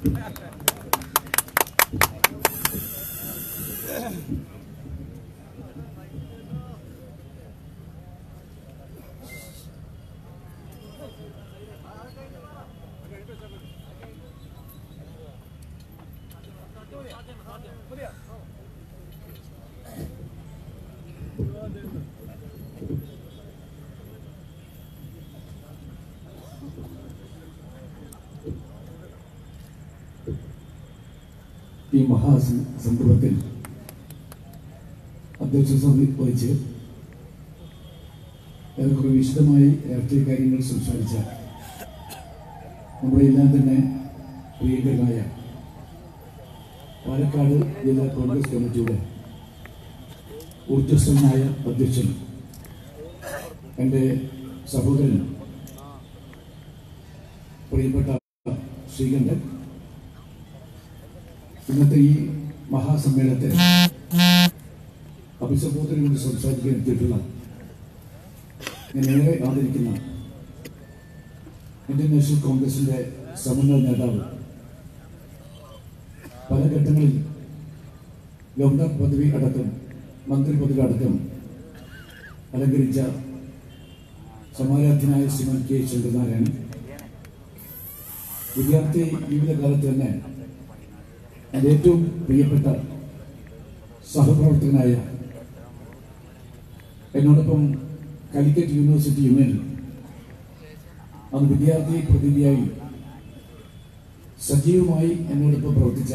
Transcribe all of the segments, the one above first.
ഈ മഹാസംഭവത്തിൽ അധ്യക്ഷത വഹിച്ച് ഏറെക്കുറെ വിശദമായി രാഷ്ട്രീയ കാര്യങ്ങൾ സംസാരിച്ച നമ്മുടെ എല്ലാം തന്നെ പ്രിയങ്കരായ പാലക്കാട് ജില്ലാ കോൺഗ്രസ് കമ്മിറ്റിയുടെ ഊർജ്ജസ്വനായ അധ്യക്ഷൻ എൻ്റെ സഹോദരൻ പ്രിയപ്പെട്ട ശ്രീകണ്ഠൻ ഇന്നത്തെ ഈ മഹാസമ്മേളനത്തെ അഭിസംബോധന കൊണ്ട് സംസാരിക്കാൻ എത്തിയിട്ടുള്ള ഞാൻ ഏറെ ആദരിക്കുന്ന ഇന്ത്യൻ നാഷണൽ കോൺഗ്രസിന്റെ സമന്വയ നേതാവ് പല ഘട്ടങ്ങളിൽ ഗവർണർ പദവി അടക്കം മന്ത്രി പദവി അടക്കം അലങ്കരിച്ച സമാരാധ്യനായ ശ്രീമൻ കെ ശങ്കരനാരായണൻ വിദ്യാർത്ഥി ജീവിതകാലത്ത് തന്നെ എൻ്റെ ഏറ്റവും പ്രിയപ്പെട്ട സഹപ്രവർത്തകനായ എന്നോടൊപ്പം കാലിക്കറ്റ് യൂണിവേഴ്സിറ്റി യൂണിയൻ അന്ന് വിദ്യാർത്ഥി പ്രതിനിധിയായി സജീവമായി എന്നോടൊപ്പം പ്രവർത്തിച്ച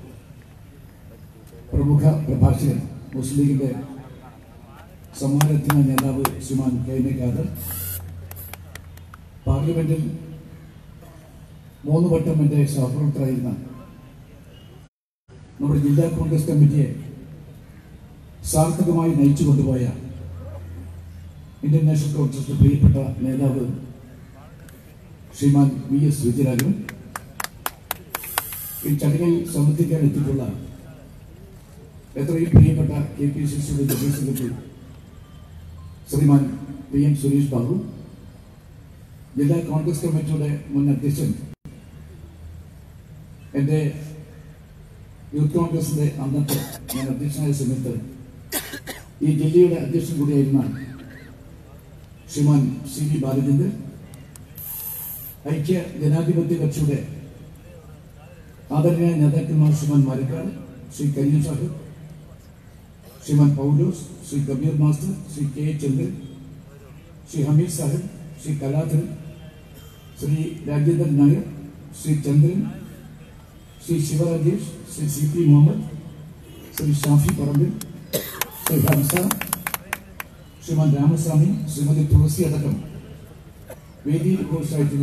പ്രമുഖ പ്രഭാഷകൻ മുസ്ലിം ലീഗിന്റെ സമ്മാനത്തിന് നേതാവ് Sriman K N A Khader പാർലമെന്റിൽ മൂന്ന് വട്ടം എൻ്റെ സഹപ്രവർത്തകരായിരുന്ന നമ്മുടെ ജില്ലാ കോൺഗ്രസ് കമ്മിറ്റിയെ സാർത്ഥകമായി നയിച്ചു കൊണ്ടുപോയ ഇന്ത്യൻ നാഷണൽ കോൺഗ്രസിന്റെ പ്രിയപ്പെട്ട നേതാവ് ശ്രീമാൻ വി എസ് വിജയരാഘവൻ ഈ ചടങ്ങിൽ സംബന്ധിക്കാൻ എത്തിയിട്ടുള്ള എത്രയും പ്രിയപ്പെട്ട കെ പി സി സിയുടെ general secretary Sriman P M Suresh Babu ജില്ലാ കോൺഗ്രസ് കമ്മിറ്റിയുടെ മുൻ അധ്യക്ഷൻ എൻ്റെ യൂത്ത് കോൺഗ്രസിന്റെ അന്നത്തെ ഞാൻ അധ്യക്ഷനായ സമയത്ത് ഈ ജില്ലയുടെ അധ്യക്ഷൻ കൂടിയായിരുന്ന ശ്രീമാൻ സി വി ബാലചന്ദ്രൻ ഐക്യ ജനാധിപത്യ കക്ഷിയുടെ ആദരണീയ നേതാക്കന്മാർ Sriman Marakkad Shri Karim Sahib Sriman Paulose Shri Kabir master Shri K Chandran Shri Hameed Sahib Shri Kaladharan Shri Rajendran Nair Shri Chandran Shri Sivarajesh Shri C P Muhammad Shri Shafi Parambil Shri Hamza Sriman Ramaswamy Srimathi Thulasi അടക്കം വേദിയിൽ കോഴ്സായിട്ടുള്ള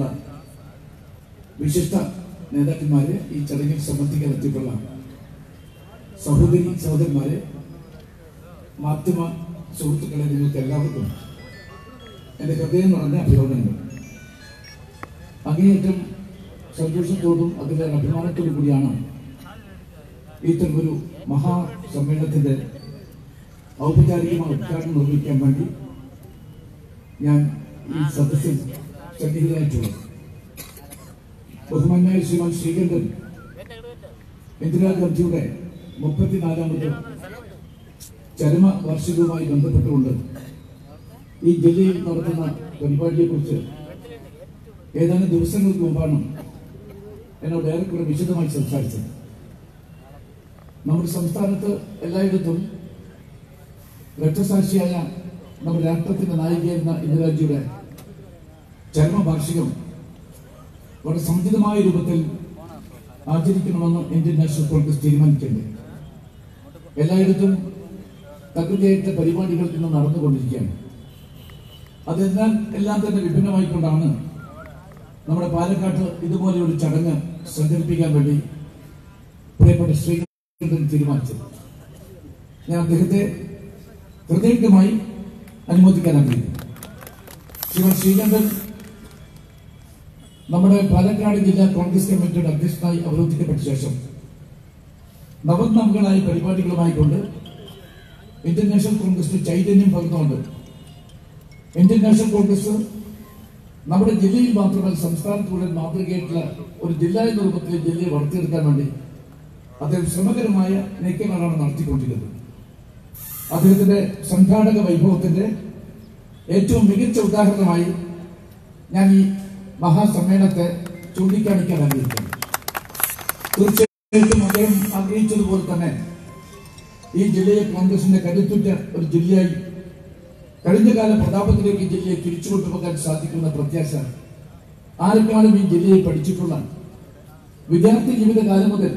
വിശിഷ്ട നേതാക്കന്മാരെ ഈ ചടങ്ങിൽ സംബന്ധിക്കാൻ എത്തിയിട്ടുള്ള സഹോദരി സഹോദരന്മാരെ മാധ്യമ സുഹൃത്തുക്കളെ നിങ്ങൾക്ക് എല്ലാവർക്കും എൻ്റെ ഹൃദയം നിറഞ്ഞ അഭിനന്ദനങ്ങൾ അങ്ങേയറ്റം സന്തോഷത്തോടും അതിലെ അഭിമാനത്തോടും കൂടിയാണ് ഇത്തരം ഒരു മഹാസമ്മേളനത്തിന്റെ ഔപചാരികമായ ഉദ്ഘാടനം നിർവഹിക്കാൻ വേണ്ടി ഞാൻ ഈ സദസ്സിൽ സന്നിഹിതനായിട്ടുള്ളത് ബഹുമാന്യായ ശ്രീമാൻ ശ്രീകണ്ഠൻ ഇന്ദിരാഗാന്ധിയുടെ മുപ്പത്തിനാലാമത് ചരമ വാർഷികവുമായി ബന്ധപ്പെട്ടുകൊണ്ട് ഈ ജില്ലയിൽ നടത്തുന്ന പരിപാടിയെക്കുറിച്ച് ഏതാനും ദിവസങ്ങൾക്ക് മുമ്പാണ് എന്നോട് ഏറെക്കുറെ വിശദമായി സംസാരിച്ചത് നമ്മുടെ സംസ്ഥാനത്ത് എല്ലായിടത്തും രക്തസാക്ഷിയായ നമ്മുടെ രാഷ്ട്രത്തിന്റെ നായികയായിരുന്ന ഇന്ദിരാജിയുടെ ചരമവാർഷികം വളരെ സമുചിതമായ രൂപത്തിൽ ആചരിക്കണമെന്ന് ഇന്ത്യൻ നാഷണൽ കോൺഗ്രസ് തീരുമാനിക്കേണ്ടത് എല്ലായിടത്തും തകൃതിയായിട്ട് പരിപാടികൾ ഇന്ന് നടന്നുകൊണ്ടിരിക്കുകയാണ് അതെല്ലാം എല്ലാം തന്നെ വിഭിന്നമായിക്കൊണ്ടാണ് നമ്മുടെ പാലക്കാട്ട് ഇതുപോലെ ഒരു ചടങ്ങ് സംഘടിപ്പിക്കാൻ വേണ്ടി പ്രിയപ്പെട്ട ശ്രീകണ്ഠൻ തീരുമാനിച്ചത് ഞാൻ അദ്ദേഹത്തെ ഹൃദയംഗമായി അനുമോദിക്കാൻ ആഗ്രഹിക്കുന്നു ശ്രീമൻ ശ്രീകണ്ഠൻ നമ്മുടെ പാലക്കാട് ജില്ലാ കോൺഗ്രസ് കമ്മിറ്റിയുടെ അധ്യക്ഷനായി അവരോധിക്കപ്പെട്ട ശേഷം നവനവകളായ പരിപാടികളുമായി കൊണ്ട് ഇന്ത്യൻ നാഷണൽ കോൺഗ്രസിന് ചൈതന്യം പകർന്നുകൊണ്ട് ഇന്ത്യൻ നാഷണൽ കോൺഗ്രസ് നമ്മുടെ ജില്ലയിൽ മാത്രമല്ല സംസ്ഥാനത്ത് മുഴുവൻ മാതൃകയായിട്ടുള്ള ഒരു ജില്ലാ എന്ന രൂപത്തിൽ ജില്ലയെ വളർത്തിയെടുക്കാൻ വേണ്ടി അദ്ദേഹം ശ്രമകരമായ നീക്കങ്ങളാണ് നടത്തിക്കൊണ്ടിരിക്കുന്നത് അദ്ദേഹത്തിന്റെ സംഘാടക വൈഭവത്തിന്റെ ഏറ്റവും മികച്ച ഉദാഹരണമായി ഞാൻ ഈ മഹാസമ്മേളനത്തെ ചൂണ്ടിക്കാണിക്കാൻ ആഗ്രഹിക്കുന്നു തീർച്ചയായിട്ടും അദ്ദേഹം ആഗ്രഹിച്ചതുപോലെ തന്നെ ഈ ജില്ലയെ കോൺഗ്രസിന്റെ കരുത്തുറ്റ ഒരു ജില്ലയായി കഴിഞ്ഞ കാല പ്രതാപത്തിലേക്ക് ഈ ജില്ലയെ തിരിച്ചു കൊണ്ടുപോകാൻ സാധിക്കുന്ന പ്രത്യാശ ആരെക്കാളും ഈ ജില്ലയെ പഠിച്ചിട്ടുള്ള വിദ്യാർത്ഥി ജീവിതകാലം മുതൽ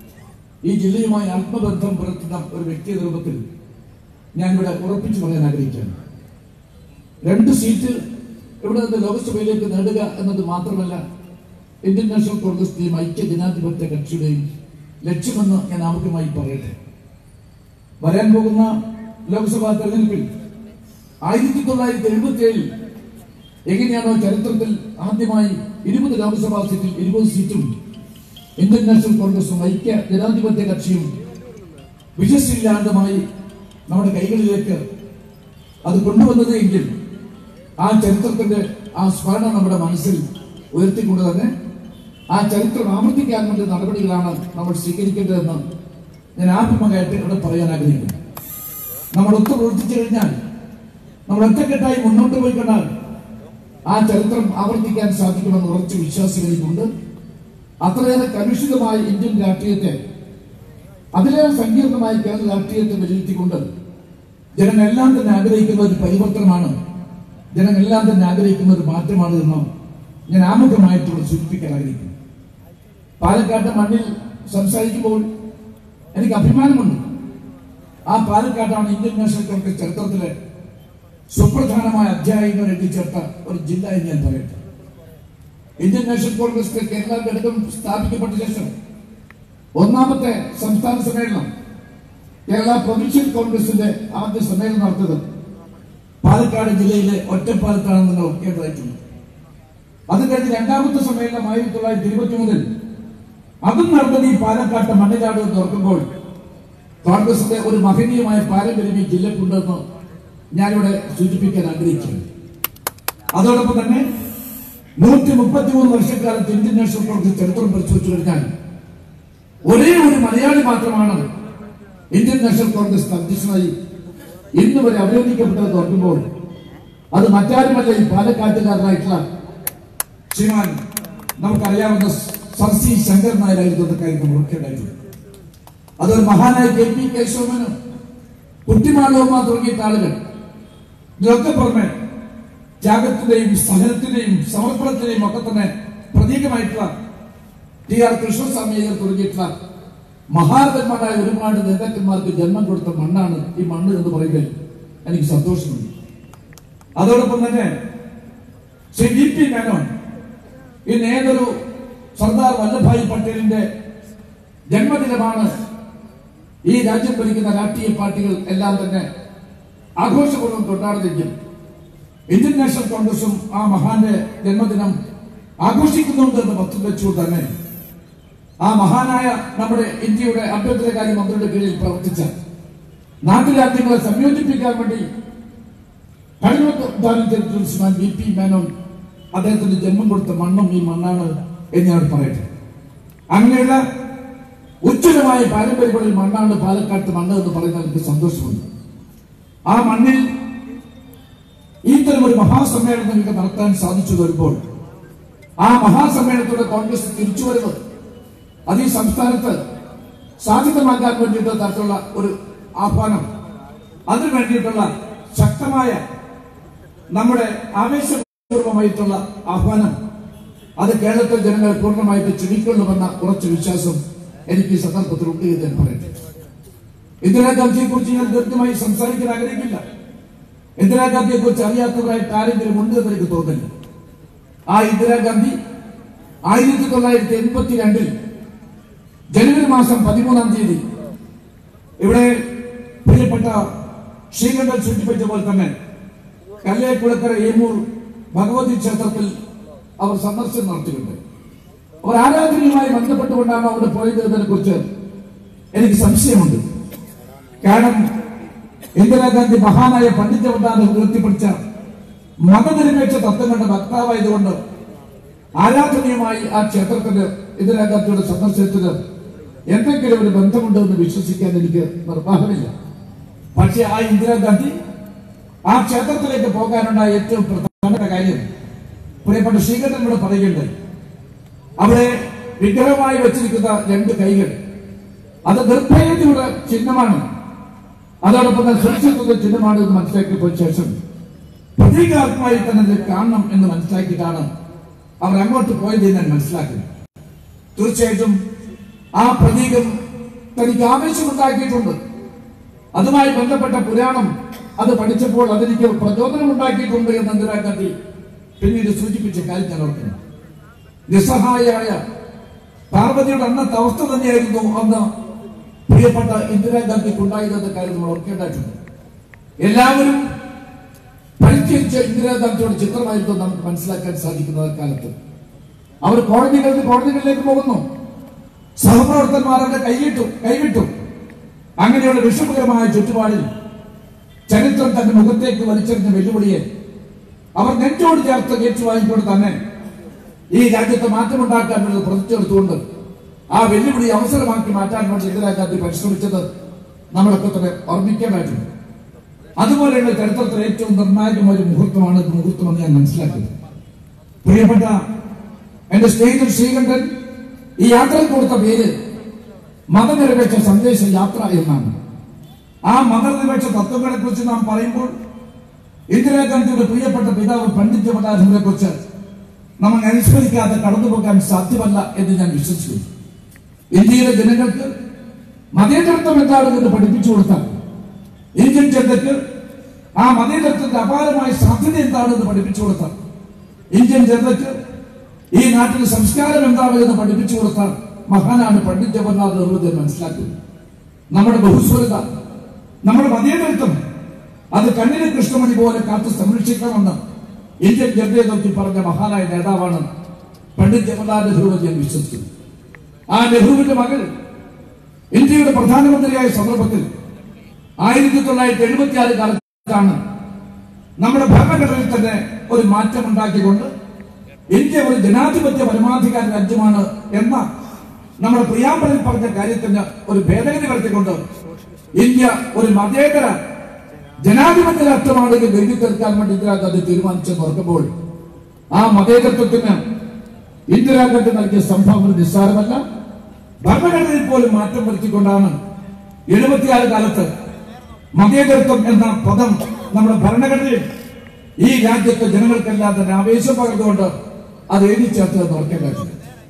ഈ ജില്ലയുമായി ആത്മബന്ധം പുലർത്തുന്ന ഒരു വ്യക്തി എന്ന രൂപത്തിൽ ഞാൻ ഇവിടെ ഉറപ്പിച്ചു പറയാൻ ആഗ്രഹിക്കുകയാണ് രണ്ട് സീറ്റ് ഇവിടെ നിന്ന് ലോക്സഭയിലേക്ക് നേടുക എന്നത് മാത്രമല്ല ഇന്ത്യൻ നാഷണൽ കോൺഗ്രസിന്റെയും ഐക്യ ജനാധിപത്യ കക്ഷിയുടെയും ലക്ഷ്യമെന്ന് ഞാൻ ആമുഖമായി പറയട്ടെ വരാൻ പോകുന്ന ലോക്സഭാ തെരഞ്ഞെടുപ്പിൽ ആയിരത്തി തൊള്ളായിരത്തി എഴുപത്തി ഏഴിൽ എങ്ങനെയാണോ ചരിത്രത്തിൽ ആദ്യമായി ഇരുപത് ലോക്സഭാ സീറ്റിൽ ഇരുപത് സീറ്റും ഇന്ത്യൻ നാഷണൽ കോൺഗ്രസും ഐക്യ ജനാധിപത്യ കക്ഷിയും വിശസ്സില്ലാണ്ടമായി നമ്മുടെ കൈകളിലേക്ക് അത് കൊണ്ടുവന്നത് എങ്കിൽ ആ ചരിത്രത്തിന്റെ ആ സ്മരണ നമ്മുടെ മനസ്സിൽ ഉയർത്തിക്കൊണ്ട് തന്നെ ആ ചരിത്രം ആവർത്തിക്കാൻ വേണ്ടി നടപടികളാണ് നമ്മൾ സ്വീകരിക്കേണ്ടതെന്ന് ഞാൻ ആത്മകമായിട്ട് ഇവിടെ പറയാൻ ആഗ്രഹിക്കുന്നു നമ്മൾ ഒത്തു പ്രവർത്തിച്ചു കഴിഞ്ഞാൽ നമ്മൾ ഒറ്റക്കെട്ടായി മുന്നോട്ട് പോയി കണ്ടാൽ ആ ചരിത്രം ആവർത്തിക്കാൻ സാധിക്കുമെന്ന് ഉറച്ച വിശ്വാസം എനിക്കുണ്ട് അത്രയേറെ കലുഷിതമായ ഇന്ത്യൻ രാഷ്ട്രീയത്തെ അതിലേറെ സങ്കീർണമായ കേരള രാഷ്ട്രീയത്തെ വിലയിരുത്തിക്കൊണ്ട് ജനങ്ങളെല്ലാം തന്നെ ആഗ്രഹിക്കുന്ന ഒരു പരിവർത്തനമാണ് ജനങ്ങളെല്ലാം തന്നെ ആഗ്രഹിക്കുന്ന ഒരു മാറ്റമാണ് എന്ന് ഞാൻ ആമുഖമായിട്ടൂടെ സൂചിപ്പിക്കാൻ ആഗ്രഹിക്കുന്നു പാലക്കാട്ടെ മണ്ണിൽ സംസാരിക്കുമ്പോൾ എനിക്ക് അഭിമാനമുണ്ട് ആ പാലക്കാട്ടാണ് ഇന്ത്യൻ നാഷണൽ കോൺഗ്രസ് ചരിത്രത്തിലെ സുപ്രധാനമായ അധ്യായങ്ങൾ എത്തിച്ചേർത്ത ഒരു ജില്ല എന്ന് ഞാൻ പറയട്ടെ ഇന്ത്യൻ നാഷണൽ കോൺഗ്രസ് കേരള ഘടകം സ്ഥാപിക്കപ്പെട്ട ശേഷം ഒന്നാമത്തെ സംസ്ഥാന സമ്മേളനം കേരള പ്രൊവിൻഷ്യൽ കോൺഗ്രസിന്റെ ആദ്യ സമ്മേളനം നടത്തിയത് പാലക്കാട് ജില്ലയിലെ ഒറ്റപ്പാലത്താണ് നിങ്ങൾ ഓർക്കേണ്ടതായിട്ടുണ്ട് അത് കഴിഞ്ഞ് രണ്ടാമത്തെ സമ്മേളനം ആയിരത്തി തൊള്ളായിരത്തി ഇരുപത്തി മൂന്നിൽ അതും നടന്നത് ഈ പാലക്കാട്ട് മണ്ണിലാട് എന്ന് ഓർക്കുമ്പോൾ കോൺഗ്രസിന്റെ ഒരു മഹനീയമായ പാരമ്പര്യം ഈ ജില്ലക്കുണ്ടെന്ന് ഞാനിവിടെ സൂചിപ്പിക്കാൻ ആഗ്രഹിക്കുന്നു അതോടൊപ്പം തന്നെ നൂറ്റി മുപ്പത്തിമൂന്ന് വർഷക്കാലത്ത് ഇന്ത്യൻ നാഷണൽ കോൺഗ്രസ് ചരിത്രം പരിശോധിച്ചു കഴിഞ്ഞാൽ ഒരേ ഒരു മലയാളി മാത്രമാണ് ഇന്ത്യൻ നാഷണൽ കോൺഗ്രസ് അധ്യക്ഷനായി ഇന്ന് വരെ അവരോധിക്കപ്പെട്ടത് ഓർക്കുമ്പോൾ അത് മറ്റാരുമല്ല ഈ പാലക്കാട്ടുകാരനായിട്ടുള്ള ശ്രീമാൻ നമുക്കറിയാവുന്ന സർ സി ശങ്കർ നായരായിരുന്നു എന്ന കാര്യം നമ്മൾ ഓർക്കേണ്ടതായിട്ടുണ്ട് അതൊരു മഹാനായ കെ പി കേശവനും കുട്ടിമാളവുമാ തുടങ്ങിയ ആളുകൾ ഇതിനൊക്കെ പുറമെ ത്യാഗത്തിന്റെയും സഹനത്തിന്റെയും സമർപ്പണത്തിന്റെയും ഒക്കെ തന്നെ പ്രതീകമായിട്ടുള്ള ടി ആർ കൃഷ്ണസ്വാമി അയ്യർ തുടങ്ങിയിട്ടുള്ള മഹാരഥന്മാരായ ഒരുപാട് നേതാക്കന്മാർക്ക് ജന്മം കൊടുത്ത മണ്ണാണ് ഈ മണ്ണ് എന്ന് പറയുന്നതിൽ എനിക്ക് സന്തോഷമുണ്ട് അതോടൊപ്പം തന്നെ ശ്രീ വി പി മേനോൻ ഇന്ന് ഏതൊരു സർദാർ വല്ലഭായ് പട്ടേലിന്റെ ജന്മദിനമാണ് ഈ രാജ്യം ഭരിക്കുന്ന രാഷ്ട്രീയ പാർട്ടികൾ എല്ലാം തന്നെ ആഘോഷപൂർവ്വം കൊണ്ടാടുന്നെങ്കിൽ ഇന്ത്യൻ നാഷണൽ കോൺഗ്രസും ആ മഹാന്റെ ജന്മദിനം ആഘോഷിക്കുന്നുണ്ട് എന്ന് പത്രം വെച്ചു തന്നെ ആ മഹാനായ നമ്മുടെ ഇന്ത്യയുടെ ആഭ്യന്തരകാര്യ മന്ത്രിയുടെ കീഴിൽ പ്രവർത്തിച്ച നാട്ടുരാജ്യങ്ങളെ സംയോജിപ്പിക്കാൻ വേണ്ടി കഴിവുദാനം ചെയ്തിട്ടുള്ള ശ്രീമാൻ വി പി മേനോൻ അദ്ദേഹത്തിന് ജന്മം കൊടുത്ത മണ്ണും ഈ മണ്ണാണ് എന്ന് ഞാൻ പറയട്ടെ അങ്ങനെയുള്ള ഉജ്ജ്വലമായ പാരമ്പര്യങ്ങളിൽ മണ്ണാണ് പാലക്കാട്ട് മണ്ണ് എന്ന് പറയുന്നത് എനിക്ക് സന്തോഷമുണ്ട് ആ മണ്ണിൽ ഇത്തരം ഒരു മഹാസമ്മേളനം നിങ്ങൾക്ക് നടത്താൻ സാധിച്ചു വരുമ്പോൾ ആ മഹാസമ്മേളനത്തോടെ കോൺഗ്രസ് തിരിച്ചുവരവ് അത് ഈ സംസ്ഥാനത്ത് സാധ്യതമാക്കാൻ വേണ്ടിയിട്ട് തരത്തിലുള്ള ഒരു ആഹ്വാനം അതിനു വേണ്ടിയിട്ടുള്ള ശക്തമായ നമ്മുടെ ആവേശപൂർവമായിട്ടുള്ള ആഹ്വാനം അത് കേരളത്തിലെ ജനങ്ങൾ പൂർണ്ണമായിട്ട് ക്ഷണിക്കൊള്ളുമെന്ന ഉറച്ച വിശ്വാസം എനിക്ക് ഈ സന്ദർഭത്തിൽ ഉണ്ട് എന്ന് ഞാൻ പറയട്ടെ ഇന്ദിരാഗാന്ധിയെ കുറിച്ച് ഞാൻ ദീർഘമായി സംസാരിക്കാൻ ആഗ്രഹിക്കില്ല ഇന്ദിരാഗാന്ധിയെ കുറിച്ച് അറിയാത്തവരായിട്ട് ആരെങ്കിലും ഉണ്ട് എന്ന് എനിക്ക് തോന്നുന്നില്ല ആ ഇന്ദിരാഗാന്ധി ആയിരത്തി തൊള്ളായിരത്തി എൺപത്തി രണ്ടിൽ ജനുവരി മാസം പതിമൂന്നാം തീയതി ഇവിടെ പ്രിയപ്പെട്ട ശ്രീകണ്ഠൻ സൂചിപ്പിച്ച പോലെ തന്നെ കല്ലേക്കുളക്കര ഏമൂർ ഭഗവതി ക്ഷേത്രത്തിൽ അവർ സന്ദർശനം നടത്തിയിട്ടുണ്ട് അവർ ആരാധനയുമായി ബന്ധപ്പെട്ടുകൊണ്ടാണ് അവിടെ പോയത് എന്നതിനെ കുറിച്ച് എനിക്ക് സംശയമുണ്ട് കാരണം ഇന്ദിരാഗാന്ധി മഹാനായ പണ്ഡിത വൃന്ദാനം ഉയർത്തിപ്പിടിച്ച മതനിരപേക്ഷ തത്വങ്ങളുടെ വക്താവായതുകൊണ്ട് ആരാധനയുമായി ആ ക്ഷേത്രത്തിന് ഇന്ദിരാഗാന്ധിയുടെ സന്ദർശനത്തിന് എന്തെങ്കിലും ഒരു ബന്ധമുണ്ടോ എന്ന് വിശ്വസിക്കാൻ എനിക്ക് നിർവാഹമില്ല പക്ഷെ ആ ഇന്ദിരാഗാന്ധി ആ ക്ഷേത്രത്തിലേക്ക് പോകാനുണ്ടായ ഏറ്റവും പ്രധാനപ്പെട്ട കാര്യം പ്രിയപ്പെട്ട ശ്രീകണ്ഠനോട് പറയുകയുണ്ട് അവിടെ വിഗ്രഹമായി വെച്ചിരിക്കുന്ന രണ്ട് കൈകൾ അത് നിർഭയതയുടെ ചിഹ്നമാണ് അതോടൊപ്പം തന്നെ സുരക്ഷിതത്വത്തിന്റെ ചിഹ്നമാണ് എന്ന് മനസ്സിലാക്കിയപ്പോൾ ശേഷം പ്രതീകാത്മകമായി തന്നെ ഇത് കാണണം എന്ന് മനസ്സിലാക്കിയിട്ടാണ് അവർ അങ്ങോട്ട് പോയത് എന്ന് ഞാൻ മനസ്സിലാക്കുന്നത് തീർച്ചയായിട്ടും ആ പ്രതീകം തനിക്ക് ആവേശമുണ്ടാക്കിയിട്ടുണ്ട് അതുമായി ബന്ധപ്പെട്ട പുരാണം അത് പഠിച്ചപ്പോൾ അതെനിക്ക് പ്രചോദനം ഉണ്ടാക്കിയിട്ടുണ്ട് എന്ന് ഇന്ദിരാഗാന്ധി പിന്നീട് സൂചിപ്പിച്ച കാര്യം ഞാൻ ഓർക്കുന്നു നിസ്സഹായായ പാർവതിയുടെ അന്നത്തെ അവസ്ഥ തന്നെയായിരുന്നു അന്ന് പ്രിയപ്പെട്ട ഇന്ദിരാഗാന്ധിക്ക് ഉണ്ടായിരുന്ന കാര്യം നമ്മൾ ഓർക്കേണ്ടതായിട്ടുണ്ട് എല്ലാവരും പരിചയിച്ച ഇന്ദിരാഗാന്ധിയുടെ ചിത്രമായിരുന്നു നമുക്ക് മനസ്സിലാക്കാൻ സാധിക്കുന്നത് കാലത്ത് അവർ കോടതികളിൽ കോടതികളിലേക്ക് പോകുന്നു സഹപ്രവർത്തകന്മാർ അവരുടെ കൈയിട്ടു കൈവിട്ടു അങ്ങനെയുള്ള വിഷമകരമായ ചുറ്റുപാടിൽ ചരിത്രം തന്റെ മുഖത്തേക്ക് വലിച്ചെറിഞ്ഞ വെല്ലുവിളിയെ അവർ നെഞ്ചോട് ചേർത്ത് ഏറ്റുവാങ്ങിക്കൊണ്ട് തന്നെ ഈ രാജ്യത്ത് മാറ്റമുണ്ടാക്കാൻ വേണ്ടി പ്രതിച്ചെടുത്തുകൊണ്ട് ആ വെല്ലുവിളി അവസരമാക്കി മാറ്റാൻ വേണ്ടി ഇന്ദിരാഗാന്ധി പരിശ്രമിച്ചത് നമ്മളൊക്കെ തന്നെ ഓർമ്മിക്കേണ്ടതായിട്ടുണ്ട് അതുപോലെയുള്ള ചരിത്രത്തിൽ ഏറ്റവും നിർണായകമായ ഒരു മുഹൂർത്തമാണ് ഇത് മുഹൂർത്തമെന്ന് ഞാൻ മനസ്സിലാക്കിയത് പ്രിയപ്പെട്ട എന്റെ സ്നേഹിതൻ ശ്രീകണ്ഠൻ ഈ യാത്രയിൽ കൊടുത്ത പേര് മതനിരപേക്ഷ സന്ദേശ യാത്ര എന്നാണ് ആ മതനിരപേക്ഷ തത്വങ്ങളെ കുറിച്ച് നാം പറയുമ്പോൾ ഇന്ദിരാഗാന്ധിയുടെ പ്രിയപ്പെട്ട പിതാവ് പണ്ഡിറ്റ് ജവഹർലാലിനെ കുറിച്ച് നമ്മൾ അനുസ്മരിക്കാതെ കടന്നുപോകാൻ സാധ്യമല്ല എന്ന് ഞാൻ വിശ്വസിക്കുന്നു ഇന്ത്യയിലെ ജനങ്ങൾക്ക് മതേതരത്വം എന്താണ് എന്ന് പഠിപ്പിച്ചു കൊടുത്താൽ ഇന്ത്യൻ ജനതയ്ക്ക് ആ മതേതരത്വത്തിന്റെ അപാരമായ സാധ്യത എന്താണെന്ന് പഠിപ്പിച്ചു കൊടുത്താൽ ഇന്ത്യൻ ജനതയ്ക്ക് ഈ നാട്ടിൽ സംസ്കാരം എന്താണ് എന്ന് പഠിപ്പിച്ചു കൊടുത്താൽ മഹാനാണ് പണ്ഡിറ്റ് ജവഹർലാൽ നെഹ്റു എന്ന് മനസ്സിലാക്കുന്നത് നമ്മുടെ ബഹുസ്വരത നമ്മുടെ മതേതരത്വം അത് കണ്ണിന് കൃഷ്ണമണി പോലെ കാത്തു സംരക്ഷിക്കണമെന്ന് ഇന്ത്യൻ ജനതയെ നോക്കി പറഞ്ഞ മഹാനായ നേതാവാണ് പണ്ഡിറ്റ് ജവഹർലാൽ നെഹ്റു എന്ന് ഞാൻ വിശ്വസിക്കുന്നു ആ നെഹ്റുവിന്റെ മകൾ ഇന്ത്യയുടെ പ്രധാനമന്ത്രിയായ സന്ദർഭത്തിൽ ആയിരത്തി തൊള്ളായിരത്തി എഴുപത്തി ആറ് കാലത്താണ് നമ്മുടെ ഭരണഘടനയിൽ തന്നെ ഒരു മാറ്റം ഉണ്ടാക്കിക്കൊണ്ട് ഇന്ത്യ ഒരു ജനാധിപത്യ പരമാധികാര രാജ്യമാണ് എന്ന നമ്മുടെ പ്രിയാമ്പലിൽ പറഞ്ഞ കാര്യത്തിന് ഒരു ഭേദഗതി വരുത്തിക്കൊണ്ട് ഇന്ത്യ ഒരു മതേതര ജനാധിപത്യ രാഷ്ട്രമാണ് എന്ന് എഴുതി തീർക്കാൻ വേണ്ടി ഇന്ദിരാഗാന്ധി തീരുമാനിച്ചെന്ന് ഓർക്കുമ്പോൾ ആ മതേതത്വത്തിന് ഇന്ദിരാഗാന്ധി നൽകിയ സംഭാവന നിസ്സാരമല്ല ഭരണഘടനയിൽ പോലും മാറ്റം വരുത്തിക്കൊണ്ടാണ് എഴുപത്തിയാറ് കാലത്ത് മതേതരത്വം എന്ന പദം നമ്മുടെ ഭരണഘടനയിൽ ഈ രാജ്യത്തെ ജനങ്ങൾക്കെല്ലാം തന്നെ ആവേശം പകർന്നുകൊണ്ട് അത് എഴുതി ചേർത്ത് എന്ന് ഓർക്കേണ്ടത്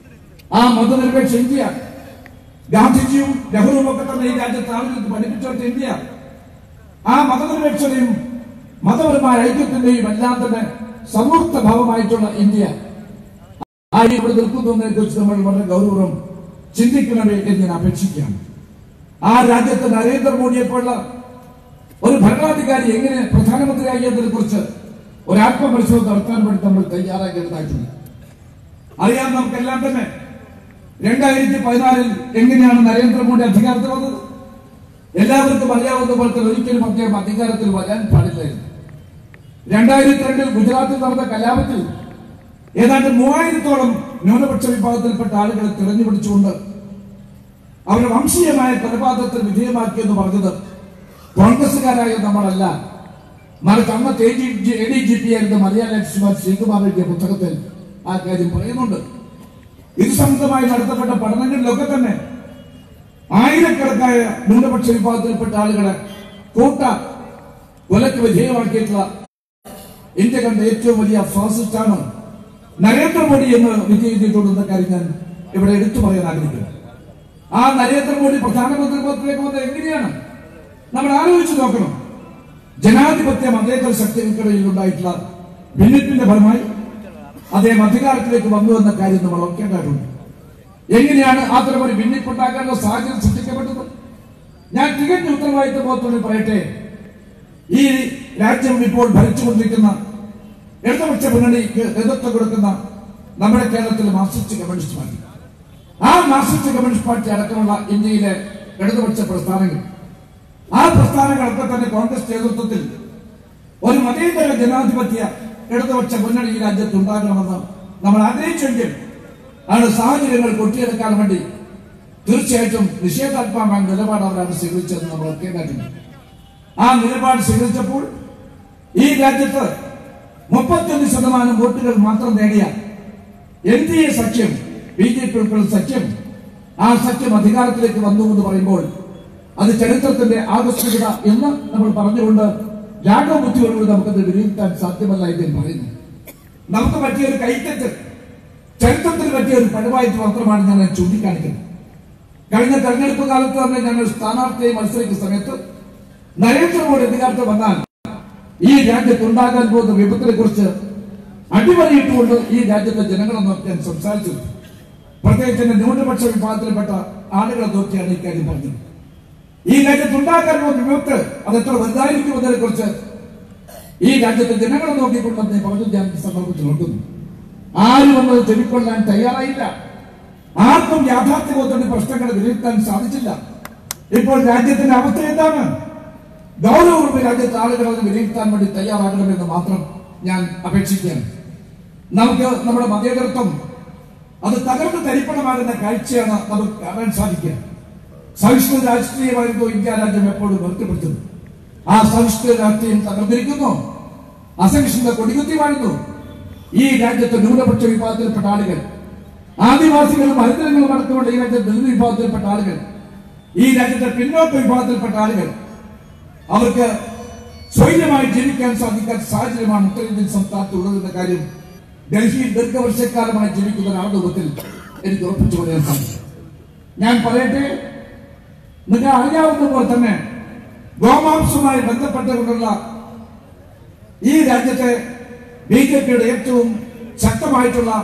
ആ മതനിരപേക്ഷ ഇന്ത്യ ഗാന്ധിജിയും നെഹ്റുവും ഒക്കെ തന്നെ ഈ രാജ്യത്ത് ആളുകൾക്ക് പഠിപ്പിച്ചെടുത്ത ഇന്ത്യ ആ മതനിരപേക്ഷതയും മതപരമായ ഐക്യത്തിന്റെയും എല്ലാം തന്നെ സമൂർത്ത ഭാവമായിട്ടുള്ള ഇന്ത്യ ആ ഇവിടെ നിൽക്കുന്നതിനെ കുറിച്ച് നമ്മൾ വളരെ ഗൗരവം ചിന്തിക്കണമേ എന്ന് ഞാൻ അപേക്ഷിക്കുകയാണ് ആ രാജ്യത്ത് നരേന്ദ്രമോദിയെ പോലുള്ള ഒരു ഭരണാധികാരി എങ്ങനെ പ്രധാനമന്ത്രിയാകിയതിനെ കുറിച്ച് ഒരു ആത്മപരിശോധന നടത്താൻ വേണ്ടി നമ്മൾ തയ്യാറാക്കേണ്ടതായിട്ടുണ്ട് അറിയാം നമുക്കെല്ലാം തന്നെ രണ്ടായിരത്തി പതിനാലിൽ എങ്ങനെയാണ് നരേന്ദ്രമോദി അധികാരത്തിൽ വന്നത് എല്ലാവർക്കും അറിയാവുന്ന പോലെ തന്നെ ഒരിക്കലും അദ്ദേഹം അധികാരത്തിൽ വരാൻ പാടില്ലായിരുന്നു രണ്ടായിരത്തി രണ്ടിൽ ഗുജറാത്തിൽ നടന്ന കലാപത്തിൽ ഏതാണ്ട് മൂവായിരത്തോളം ന്യൂനപക്ഷ വിഭാഗത്തിൽപ്പെട്ട ആളുകളെ തിരഞ്ഞുപിടിച്ചുകൊണ്ട് അവരെ വംശീയമായ കൊലപാതകത്തിന് വിധേയമാക്കിയെന്ന് പറഞ്ഞത് കോൺഗ്രസുകാരായ നമ്മളല്ല മറിച്ച് അന്നത്തെ എ ഡി ജി പി ആയിരുന്ന മലയാള ലക്ഷ്മൺ ശ്രീകുമാർ എഴുതിയ പുസ്തകത്തിൽ ആ കാര്യം പറയുന്നുണ്ട് ഇത് സംബന്ധമായി നടത്തപ്പെട്ട പഠനങ്ങളിലൊക്കെ തന്നെ ആയിരക്കണക്കായ ന്യൂനപക്ഷ വിഭാഗത്തിൽപ്പെട്ട ആളുകളെ കൂട്ട കൊലക്ക് വിധേയമാക്കിയിട്ടുള്ള ഇന്ത്യ കണ്ട ഏറ്റവും വലിയ ഫാസിസ്റ്റാണ് നരേന്ദ്രമോദി എന്ന് വിധി എഴുതിയിട്ടുണ്ടെന്ന കാര്യം ഞാൻ ഇവിടെ എടുത്തു പറയാൻ ആഗ്രഹിക്കുന്നു ആ നരേന്ദ്രമോദി പ്രധാനമന്ത്രി പദത്തിലേക്ക് വന്നത് എങ്ങനെയാണ് നമ്മൾ ആലോചിച്ച് നോക്കണം ജനാധിപത്യ മതേതര ശക്തികൾക്കിടയിൽ ഉണ്ടായിട്ടുള്ള ഭിന്നിപ്പിന്റെ ഫലമായി അദ്ദേഹം അധികാരത്തിലേക്ക് വന്നു എന്ന കാര്യം നമ്മൾ ഓർക്കേണ്ടതായിട്ടുണ്ട് എങ്ങനെയാണ് അത്തരം ഒരു ഭിന്നിപ്പുണ്ടാക്കാനുള്ള സാഹചര്യം സൃഷ്ടിക്കപ്പെട്ടത് ഞാൻ തികഞ്ഞ ഉത്തരവാദിത്വ ബോധത്തോടെ പറയട്ടെ ഈ രാജ്യം ഇപ്പോൾ ഭരിച്ചുകൊണ്ടിരിക്കുന്ന ഇടതുപക്ഷ മുന്നണിക്ക് നേതൃത്വം കൊടുക്കുന്ന നമ്മുടെ കേരളത്തിലെ മാർക്സിസ്റ്റ് കമ്മ്യൂണിസ്റ്റ് പാർട്ടി ആ മാർക്സിസ്റ്റ് കമ്മ്യൂണിസ്റ്റ് പാർട്ടി അടക്കമുള്ള ഇന്ത്യയിലെ ഇടതുപക്ഷ പ്രസ്ഥാനങ്ങൾ ആ പ്രസ്ഥാനങ്ങളൊക്കെ തന്നെ കോൺഗ്രസ് നേതൃത്വത്തിൽ ഒരു മതേതര ജനാധിപത്യ ഇടതുപക്ഷ മുന്നണി ഈ രാജ്യത്ത് ഉണ്ടാകണമെന്ന് നമ്മൾ ആഗ്രഹിച്ചെങ്കിൽ ആണ് സാഹചര്യങ്ങൾ കൊട്ടിയെടുക്കാൻ വേണ്ടി തീർച്ചയായിട്ടും നിഷേധാത്മകമായ നിലപാട് അവരാണ് സ്വീകരിച്ചതെന്ന് നമ്മൾ കേട്ടിട്ടുണ്ട് ആ നിലപാട് സ്വീകരിച്ചപ്പോൾ ഈ രാജ്യത്ത് മുപ്പത്തിയൊന്ന് ശതമാനം വോട്ടുകൾ മാത്രം നേടിയ എൻ ഡി എ സഖ്യം ബി ജെ പി ഉൾപ്പെടെ സഖ്യം ആ സഖ്യം അധികാരത്തിലേക്ക് വന്നു എന്ന് പറയുമ്പോൾ അത് ചരിത്രത്തിന്റെ ആകസ്മികത എന്ന് നമ്മൾ പറഞ്ഞുകൊണ്ട് രാഘവ ബുദ്ധിയോടുകൂടി നമുക്കത് വിലയിരുത്താൻ സാധ്യമല്ല എന്ന് ഞാൻ പറയുന്നു നമുക്ക് പറ്റിയ ഒരു കൈത്തെറ്റ് ചരിത്രത്തിന് പറ്റിയ ഒരു പഴുവായിട്ട് മാത്രമാണ് ഞാൻ അത് ചൂണ്ടിക്കാണിക്കുന്നത് കഴിഞ്ഞ തെരഞ്ഞെടുപ്പ് കാലത്ത് തന്നെ ഞങ്ങൾ സ്ഥാനാർത്ഥിയെ മത്സരിക്കുന്ന സമയത്ത് നരേന്ദ്രമോദി അധികാരത്തിൽ വന്നാൽ ഈ രാജ്യത്ത് ഉണ്ടാകാൻ പോകുന്ന വിപത്തിനെ കുറിച്ച് അടിവരയിട്ടുകൊണ്ട് ഈ രാജ്യത്തെ ജനങ്ങളെ നോക്കി ഞാൻ സംസാരിച്ചു പ്രത്യേകിച്ച് എന്റെ ന്യൂനപക്ഷ വിഭാഗത്തിൽപ്പെട്ട ആളുകളെ നോക്കിയാണ് ഇക്കാര്യം പറഞ്ഞത് ഈ രാജ്യത്ത് ഉണ്ടാക്കാൻ പോകുന്ന വിപത്ത് അത് എത്ര വലുതായിരിക്കുമെന്നതിനെ കുറിച്ച് ഈ രാജ്യത്തെ ജനങ്ങളെ നോക്കിക്കൊണ്ടെന്ന് പറഞ്ഞു ഞാൻ ഈ സന്ദർഭത്തിൽ നോക്കുന്നു ആരും വന്നത് ചെവിക്കൊള്ളാൻ തയ്യാറായില്ല ആർക്കും യാഥാർത്ഥ്യബോധത്തിന്റെ പ്രശ്നങ്ങൾ വിലയിരുത്താൻ സാധിച്ചില്ല ഇപ്പോൾ രാജ്യത്തിന്റെ അവസ്ഥ എന്താണ് ഗൗരവപൂർവ്വ രാജ്യത്തെ ആളുകൾ അത് വിലയിരുത്താൻ വേണ്ടി തയ്യാറാകണമെന്ന് മാത്രം ഞാൻ അപേക്ഷിക്കുകയാണ് നമുക്ക് നമ്മുടെ മതേതരത്വം അത് തകർന്ന് തരിപ്പണമാകുന്ന കാഴ്ചയാണ് നമുക്ക് കാണാൻ സാധിക്കുക സഹിഷ്ണുത രാഷ്ട്രീയമായിരുന്നു ഇന്ത്യ രാജ്യം എപ്പോഴും വ്യക്തപ്പെടുത്തുന്നത് ആ സഹിഷ്ണുത രാഷ്ട്രീയം തകർന്നിരിക്കുന്നു അസഹിഷ്ണുത കൊടികുത്തി വാഴുന്നു ഈ രാജ്യത്തെ ന്യൂനപക്ഷ വിഭാഗത്തിൽപ്പെട്ട ആളുകൾ ആദിവാസികളും ഹരിതരങ്ങളും അടക്കമുള്ള ഈ രാജ്യത്തെ ദളിത് വിഭാഗത്തിൽപ്പെട്ട ആളുകൾ ഈ രാജ്യത്തെ പിന്നോക്ക വിഭാഗത്തിൽപ്പെട്ട ആളുകൾ അവർക്ക് സ്വൈര്യമായി ജീവിക്കാൻ സാധിക്കാത്ത സാഹചര്യമാണ് ഉത്തരേന്ത്യൻ സംസ്ഥാനത്ത് ഉള്ളതെന്ന കാര്യം ഡൽഹിയിൽ ദീർഘവർഷക്കാലമായി ജീവിക്കുന്ന ഒരാളുടെ രൂപത്തിൽ എനിക്ക് ഉറപ്പിച്ചു പറയാൻ സാധിക്കും ഞാൻ പറയട്ടെ നിങ്ങൾ അറിയാവുന്ന പോലെ തന്നെ ഗോമാംസവുമായി ബന്ധപ്പെട്ടുകൊണ്ടുള്ള ഈ രാജ്യത്തെ ബി ജെ പിയുടെ ഏറ്റവും ശക്തമായിട്ടുള്ള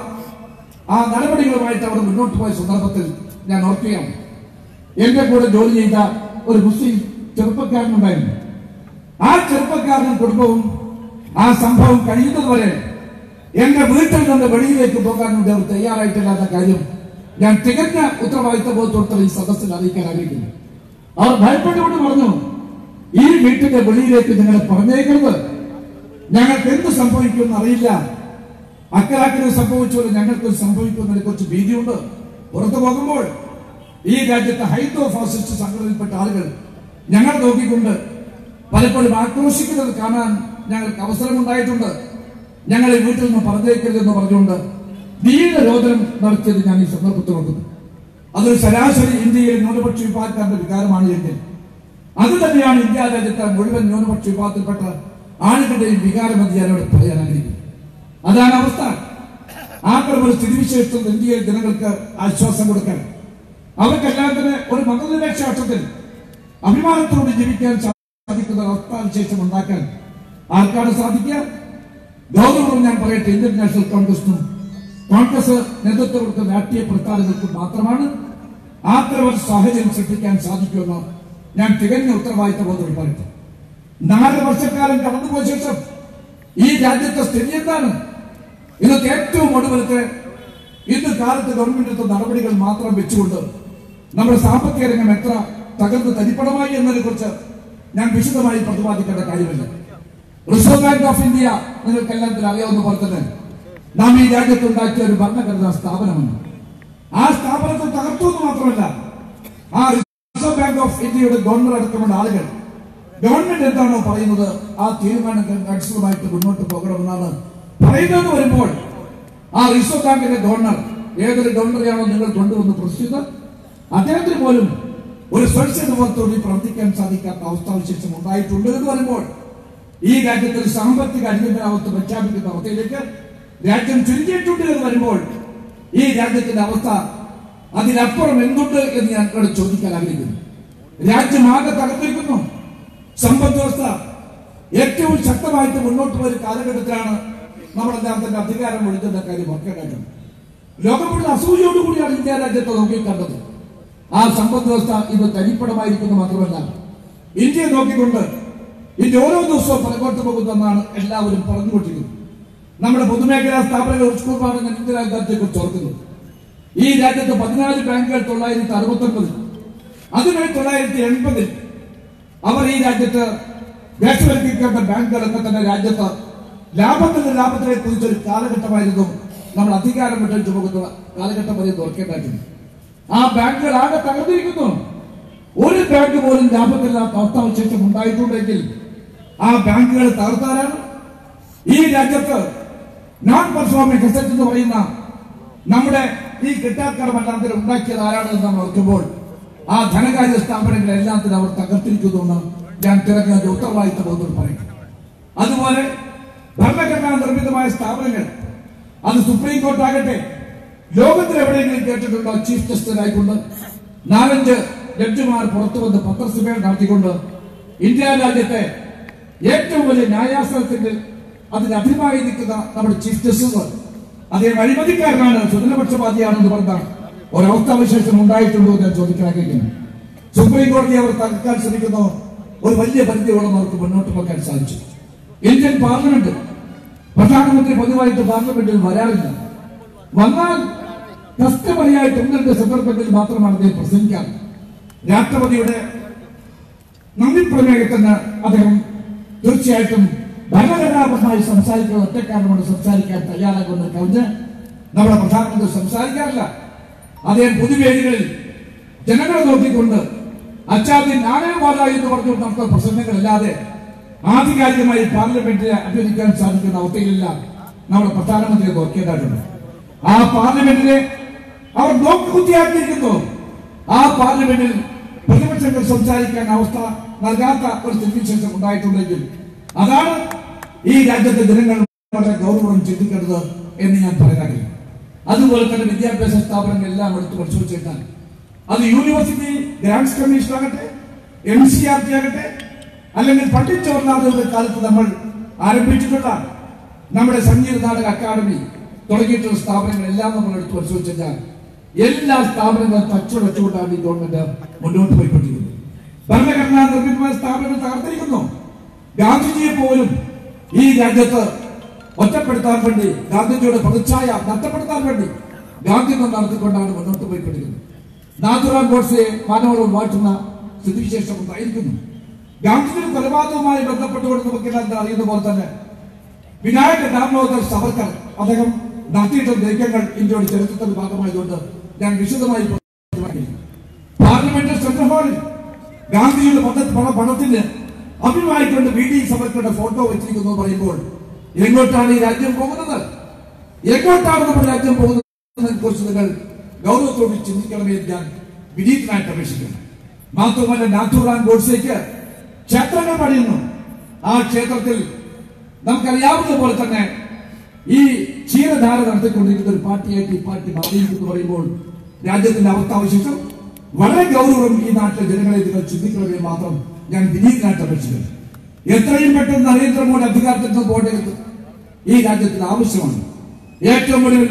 ആ നടപടികളുമായിട്ട് അവർ മുന്നോട്ട് പോയ സന്ദർഭത്തിൽ ഞാൻ ഓർക്കുകയാണ് എന്റെ കൂടെ ജോലി ചെയ്ത ഒരു മുസ്ലിം ചെറുപ്പക്കാരനുണ്ടായിരുന്നു ആ ചെറുപ്പക്കാരനും കുടുംബവും ആ സംഭവം കഴിയുന്നതുവരെ എന്റെ വീട്ടിൽ നിന്ന് വെളിയിലേക്ക് പോകാൻ വേണ്ടി അവർ തയ്യാറായിട്ടില്ലാത്ത കാര്യം ഞാൻ തികഞ്ഞ ഉത്തരവാദിത്ത ബോധത്തോടെ ഈ സദസ്സിൽ അറിയിക്കാൻ ആഗ്രഹിക്കുന്നു അവർ ഭയപ്പെട്ടുകൊണ്ട് പറഞ്ഞു ഈ വീട്ടിന്റെ വെളിയിലേക്ക് നിങ്ങളെ പറഞ്ഞേക്കരുത് ഞങ്ങൾക്ക് എന്ത് സംഭവിക്കുമെന്ന് അറിയില്ല അക്കരാക്കിന് സംഭവിച്ചപോലെ ഞങ്ങൾക്ക് സംഭവിക്കുന്നതിനെ കുറിച്ച് ഭീതിയുണ്ട് പുറത്തു പോകുമ്പോൾ ഈ രാജ്യത്തെ ഹൈന്ദവ ഫാസിസ്റ്റ് സംഘടനയിൽപ്പെട്ട ആളുകൾ ഞങ്ങൾ നോക്കിക്കൊണ്ട് പലപ്പോഴും ആക്രോശിക്കുന്നത് കാണാൻ ഞങ്ങൾക്ക് അവസരമുണ്ടായിട്ടുണ്ട് ഞങ്ങളെ വീട്ടിൽ നിന്ന് പറഞ്ഞേക്കരുതെന്ന് പറഞ്ഞുകൊണ്ട് ധീരരോധനം നടത്തിയത് ഞാൻ ഈ സന്ദർഭത്തിൽ നോക്കുന്നു അതൊരു ശരാശരി ഇന്ത്യയിലെ ന്യൂനപക്ഷ വിഭാഗക്കാരുടെ വികാരമാണ് എങ്കിൽ അത് തന്നെയാണ് ഇന്ത്യ രാജ്യത്തെ മുഴുവൻ ന്യൂനപക്ഷ വിഭാഗത്തിൽപ്പെട്ട ആളുകളുടെയും വികാരമെന്ന് ഞാനോട് പറയാൻ ആഗ്രഹിക്കുന്നു അതാണ് അവസ്ഥ ആക്രമ ഒരു സ്ഥിതിവിശേഷത്തിൽ ഇന്ത്യയിലെ ജനങ്ങൾക്ക് ആശ്വാസം കൊടുക്കാൻ അവർക്കെല്ലാം തന്നെ ഒരു മതനിരപേക്ഷ അർത്ഥത്തിൽ അഭിമാനത്തോടെ ജീവിക്കാൻ സാധിക്കുന്ന ഒരു അവസ്ഥാവിശേഷം ഉണ്ടാക്കാൻ ആർക്കാണ് സാധിക്കുക ഗൗരവം ഞാൻ പറയട്ടെ ഇന്ത്യൻ നാഷണൽ കോൺഗ്രസിനും കോൺഗ്രസ് നേതൃത്വം കൊടുക്കുന്ന രാഷ്ട്രീയ പ്രസ്ഥാനങ്ങൾക്കും മാത്രമാണ് അത്തരം ഒരു സാഹചര്യം സൃഷ്ടിക്കാൻ സാധിക്കുമെന്ന് ഞാൻ തികഞ്ഞ ഉത്തരവാദിത്ത ബോധം പറയട്ടെ നാല് വർഷക്കാലം കടന്നുപോയ ശേഷം ഈ രാജ്യത്തെ സ്ഥിതി എന്താണ് ഇന്നത്തെ ഏറ്റവും ഒടുവിലത്തെ ഇന്ന് കാലത്ത് ഗവൺമെന്റ് എടുത്ത നടപടികൾ മാത്രം വെച്ചുകൊണ്ട് നമ്മുടെ സാമ്പത്തിക രംഗം എത്ര തകർന്ന് തരിപ്പണമായി എന്നതിനെ കുറിച്ച് ഞാൻ വിശദമായി പ്രതിപാദിക്കേണ്ട കാര്യമില്ല റിസർവ് ബാങ്ക് ഓഫ് ഇന്ത്യ നിങ്ങൾക്ക് എല്ലാത്തിനും അറിയാവുന്ന പോലെ തന്നെ നാം ഈ രാജ്യത്ത് ഉണ്ടാക്കിയ ഒരു ഭരണഘടനാ സ്ഥാപനമാണ് ആ സ്ഥാപനത്തെ തകർത്തു എന്ന് മാത്രമല്ല ആ റിസർവ് ബാങ്ക് ഓഫ് ഇന്ത്യയുടെ ഗവർണർ അടക്കമുള്ള ആളുകൾ ഗവൺമെന്റ് എന്താണോ പറയുന്നത് ആ തീരുമാനങ്ങൾക്ക് അനുസൃതമായിട്ട് മുന്നോട്ട് പോകണമെന്നാണ് പറയുന്നത് വരുമ്പോൾ ആ റിസർവ് ബാങ്കിന്റെ ഗവർണർ ഏതൊരു ഗവർണറെയാണോ നിങ്ങൾ കൊണ്ടുവന്ന് പ്രസ്തുത അദ്ദേഹത്തിന് പോലും ഒരു സ്വച്ഛതബോധത്തോടെ പ്രവർത്തിക്കാൻ സാധിക്കാത്ത അവസ്ഥാവിശേഷം ഉണ്ടായിട്ടുണ്ട് എന്ന് പറയുമ്പോൾ ഈ രാജ്യത്തിൽ സാമ്പത്തിക അടിയന്തരാവസ്ഥ പ്രഖ്യാപിക്കുന്ന അവസ്ഥയിലേക്ക് രാജ്യം ചുരുങ്ങിയിട്ടുണ്ട് എന്ന് വരുമ്പോൾ ഈ രാജ്യത്തിന്റെ അവസ്ഥ അതിനപ്പുറം എന്തുണ്ട് എന്ന് ഞാൻ ഇവിടെ ചോദിക്കാൻ ആഗ്രഹിക്കുന്നു രാജ്യം ആകെ തകർന്നിരിക്കുന്നു സമ്പദ് വ്യവസ്ഥ ഏറ്റവും ശക്തമായിട്ട് മുന്നോട്ട് പോയ ഒരു കാലഘട്ടത്തിലാണ് നമ്മളെല്ലാം തന്നെ അധികാരം ഒഴിക്കുന്ന കാര്യം ഓർക്കേണ്ടത് ലോകം മുഴുവൻ അസൂയോടുകൂടിയാണ് ഇന്ത്യ രാജ്യത്തെ നോക്കിക്കണ്ടത് ആ സമ്പദ് വ്യവസ്ഥ ഇത് തരിപ്പണമായിരിക്കുന്നു മാത്രമല്ല ഇന്ത്യയെ നോക്കിക്കൊണ്ട് ഇന്ത്യ ഓരോ ദിവസവും പുറകോട്ട് പോകുന്നെന്നാണ് എല്ലാവരും പറഞ്ഞുകൊണ്ടിരിക്കുന്നത് നമ്മുടെ പൊതുമേഖലാ സ്ഥാപനങ്ങൾ സ്കൂളാണ് ഞാൻ ഇന്ത്യ രാജ്യത്തെ കുറിച്ച് ഓർക്കുന്നത് ഈ രാജ്യത്ത് പതിനാല് ബാങ്കുകൾ തൊള്ളായിരത്തി അറുപത്തി ഒൻപതിൽ അതുവഴി തൊള്ളായിരത്തി എൺപതിൽ അവർ ഈ രാജ്യത്ത് ദേശവൽക്കരിക്കേണ്ട ബാങ്കുകളൊക്കെ തന്നെ രാജ്യത്ത് ലാഭത്തിന്റെ ലാഭത്തിനെ കുറിച്ചൊരു കാലഘട്ടമായിരുന്നു നമ്മൾ അധികാരം വിട്ടു ചുമക്കുന്ന കാലഘട്ടം വരെ തുറക്കേണ്ടായിരുന്നു ആ ബാങ്കുകൾ ആകെ തകർന്നിരിക്കുന്നു ഒരു ബാങ്ക് പോലും ലാഭത്തില്ലാത്ത അവസ്ഥാവിശേഷം ഉണ്ടായിട്ടുണ്ടെങ്കിൽ ആ ബാങ്കുകൾ തകർത്താരാണ് ഈ രാജ്യത്ത് നോൺ പെർഫോമിംഗ് അസറ്റ് എന്ന് പറയുന്ന നമ്മുടെ ഈ കിട്ടാക്കട മണ്ഡലത്തിൽ ഉണ്ടാക്കിയത് ആരാണെന്ന് നമ്മൾ ഓർക്കുമ്പോൾ ആ ധനകാര്യ സ്ഥാപനങ്ങൾ എല്ലാത്തിനും അവർ തകർത്തിരിക്കുന്നുവെന്ന് ഞാൻ തിരഞ്ഞെടുത്ത ഉത്തരവാദിത്ത ബോധം പറയും അതുപോലെ ഭരണഘടനാ നിർമ്മിതമായ സ്ഥാപനങ്ങൾ അത് സുപ്രീം കോർട്ട് ആകട്ടെ ലോകത്തിൽ എവിടെയെങ്കിലും കേട്ടിട്ടുണ്ടോ ചീഫ് ജസ്റ്റിസ് ആയിക്കൊണ്ട് നാലഞ്ച് ജഡ്ജിമാർ പുറത്തു വന്ന് പത്രസമ്മേളനം നടത്തിക്കൊണ്ട് ഇന്ത്യ രാജ്യത്തെ ഏറ്റവും വലിയ ന്യായാസനത്തിന്റെ അതിന് അഭിമായി നിൽക്കുന്ന നമ്മുടെ ചീഫ് ജസ്റ്റിസ് അദ്ദേഹം അഴിമതിക്കാരനാണ് സുജനപക്ഷപാതിയാണെന്ന് പറഞ്ഞ ഒരവസ്ഥാവിശേഷം ഉണ്ടായിട്ടുണ്ടോ എന്ന് ഞാൻ ചോദിക്കാൻ ആഗ്രഹിക്കുന്നു സുപ്രീം കോടതി അവർ തകർക്കാൻ ശ്രമിക്കുന്നു ഒരു വലിയ പരിധിയോളം അവർക്ക് മുന്നോട്ട് പോകാൻ സാധിച്ചു ഇന്ത്യൻ പാർലമെന്റ് പ്രധാനമന്ത്രി പതിവായിട്ട് പാർലമെന്റിൽ വരാറില്ല വന്നാൽ കസ്റ്റമറിയായിട്ട് ഒന്ന് രണ്ട് സന്ദർഭങ്ങളിൽ മാത്രമാണ് അദ്ദേഹം പ്രസംഗിക്കാറ് രാഷ്ട്രപതിയുടെ നന്ദി പ്രമേയത്തിന് അദ്ദേഹം തീർച്ചയായിട്ടും ഭരണഘടനാപരമായി സംസാരിക്കുന്ന ഒറ്റക്കാരനോട് സംസാരിക്കാൻ തയ്യാറാകുന്ന കവിഞ്ഞ് നമ്മുടെ പ്രധാനമന്ത്രി സംസാരിക്കാറില്ല അദ്ദേഹം പൊതുവേദികളിൽ ജനങ്ങളെ നോക്കിക്കൊണ്ട് അച്ചാദ്യം നാണയവാദ എന്ന് പറഞ്ഞുകൊണ്ട് നടത്തുന്ന പ്രസംഗങ്ങളല്ലാതെ ആധികാരികമായി പാർലമെന്റിനെ അഭ്യർത്ഥിക്കാൻ സാധിക്കുന്ന അവസ്ഥയിലില്ല നമ്മുടെ പ്രധാനമന്ത്രിയെ നോക്കേണ്ടതുണ്ട് ആ പാർലമെന്റിനെ അവർ നോക്കുകുത്തിയാക്കിയിരിക്കുന്നു ആ പാർലമെന്റിൽ പ്രതിപക്ഷങ്ങൾ സംസാരിക്കാൻ അവസ്ഥ നൽകാത്ത ഒരു സ്ഥിതിവിശേഷം ഉണ്ടായിട്ടുണ്ടെങ്കിൽ അതാണ് ഈ രാജ്യത്തെ ജനങ്ങൾ വളരെ ഗൗരവം ചിന്തിക്കേണ്ടത് എന്ന് ഞാൻ പറയാനാകില്ല അതുപോലെ തന്നെ വിദ്യാഭ്യാസ സ്ഥാപനങ്ങൾ എല്ലാം എടുത്ത് പരിശോധിച്ചിട്ടാൽ അത് യൂണിവേഴ്സിറ്റി ഗ്രാൻഡ്സ് കമ്മീഷൻ ആകട്ടെ എം സി ആർ ടി ആകട്ടെ അല്ലെങ്കിൽ പണ്ഡിറ്റ് കാലത്ത് നമ്മൾ ആരംഭിച്ചിട്ടുള്ള നമ്മുടെ സംഗീത നാടക അക്കാദമി തുടങ്ങിയിട്ടുള്ള സ്ഥാപനങ്ങൾ എല്ലാം നമ്മൾ എടുത്ത് പരിശോധിച്ചാൽ എല്ലാ സ്ഥാപനങ്ങളും തച്ചുടച്ചുകൊണ്ടാണ് ഈ ഗവൺമെന്റ് മുന്നോട്ട് പോയിക്കൊണ്ടിരിക്കുന്നത് ഭരണഘടനാ നിർമ്മിതമായ സ്ഥാപനങ്ങൾ തകർത്തിരിക്കുന്നു ഗാന്ധിജിയെ പോലും ഈ രാജ്യത്ത് ഒറ്റപ്പെടുത്താൻ വേണ്ടി ഗാന്ധിജിയുടെ പ്രതിച്ഛായ നഷ്ടപ്പെടുത്താൻ വേണ്ടി ഗാന്ധി നടത്തിക്കൊണ്ടാണ് മുന്നോട്ട് പോയിക്കൊണ്ടിരിക്കുന്നത് നാഥുറാം ഗോഡ്സെ മാനവോട് വാഴ്ത്തുന്ന സ്ഥിതിവിശേഷം ഉണ്ടായിരിക്കുന്നു ഗാന്ധിജിയുടെ കൊലപാതകവുമായി ബന്ധപ്പെട്ടുകൊണ്ട് നമുക്കെല്ലാം എന്താ അറിയുന്ന പോലെ തന്നെ വിനായക ദാമോദർ സവർക്കർ അദ്ദേഹം നടത്തിയിട്ടുള്ള നീക്കങ്ങൾ ഇന്ത്യയുടെ ചരിത്രത്തിന്റെ ഭാഗമായതുകൊണ്ട് ഞാൻ വിശദമായി പറയുന്നില്ല. പാർലമെന്റ് സെൻട്രൽ ഹാളിൽ ഗാന്ധിജിയുടെ പദ്ധ- പണ പണത്തിന് അഭിമാനിക്കൊണ്ട് വി ഡി സവർക്കറുടെ ഫോട്ടോ വെച്ചിരിക്കുന്നു എന്ന് പറയുമ്പോൾ എങ്ങോട്ടാണ് ഈ രാജ്യം പോകുന്നത് എങ്ങോട്ടാണ് നമ്മുടെ രാജ്യം പോകുന്നതിനെ കുറിച്ച് നിങ്ങൾ ഗൗരവത്തോട് ചിന്തിക്കണമേ എന്ന് ഞാൻ വിനീതനായിട്ട് അപേക്ഷിക്കുന്നു മാത്രമല്ല നാഥുറാം ഗോഡ്സേക്ക് ക്ഷേത്രങ്ങൾ പണിയുന്നു ആ ക്ഷേത്രത്തിൽ നമുക്കറിയാവുന്ന പോലെ തന്നെ ഈ ക്ഷീരധാര നടത്തിക്കൊണ്ടിരിക്കുന്ന ഒരു പാർട്ടിയായിട്ട് ഈ പാർട്ടി മാറിയിരിക്കുന്നു പറയുമ്പോൾ രാജ്യത്തിന്റെ അവസ്ഥാവിശേഷം വളരെ ഗൗരവം ഈ നാട്ടിലെ ജനങ്ങളെ നിങ്ങൾ ചിന്തിക്കണമെന്ന് മാത്രം ഞാൻ വിനീതനായിട്ട് അപേക്ഷിക്കുന്നു എത്രയും പെട്ടെന്ന് നരേന്ദ്രമോദി അധികാരത്തിൽ നിന്ന് പോകേണ്ടത് ഈ രാജ്യത്തിന് ആവശ്യമാണ് ഏറ്റവും ഒടുവിൽ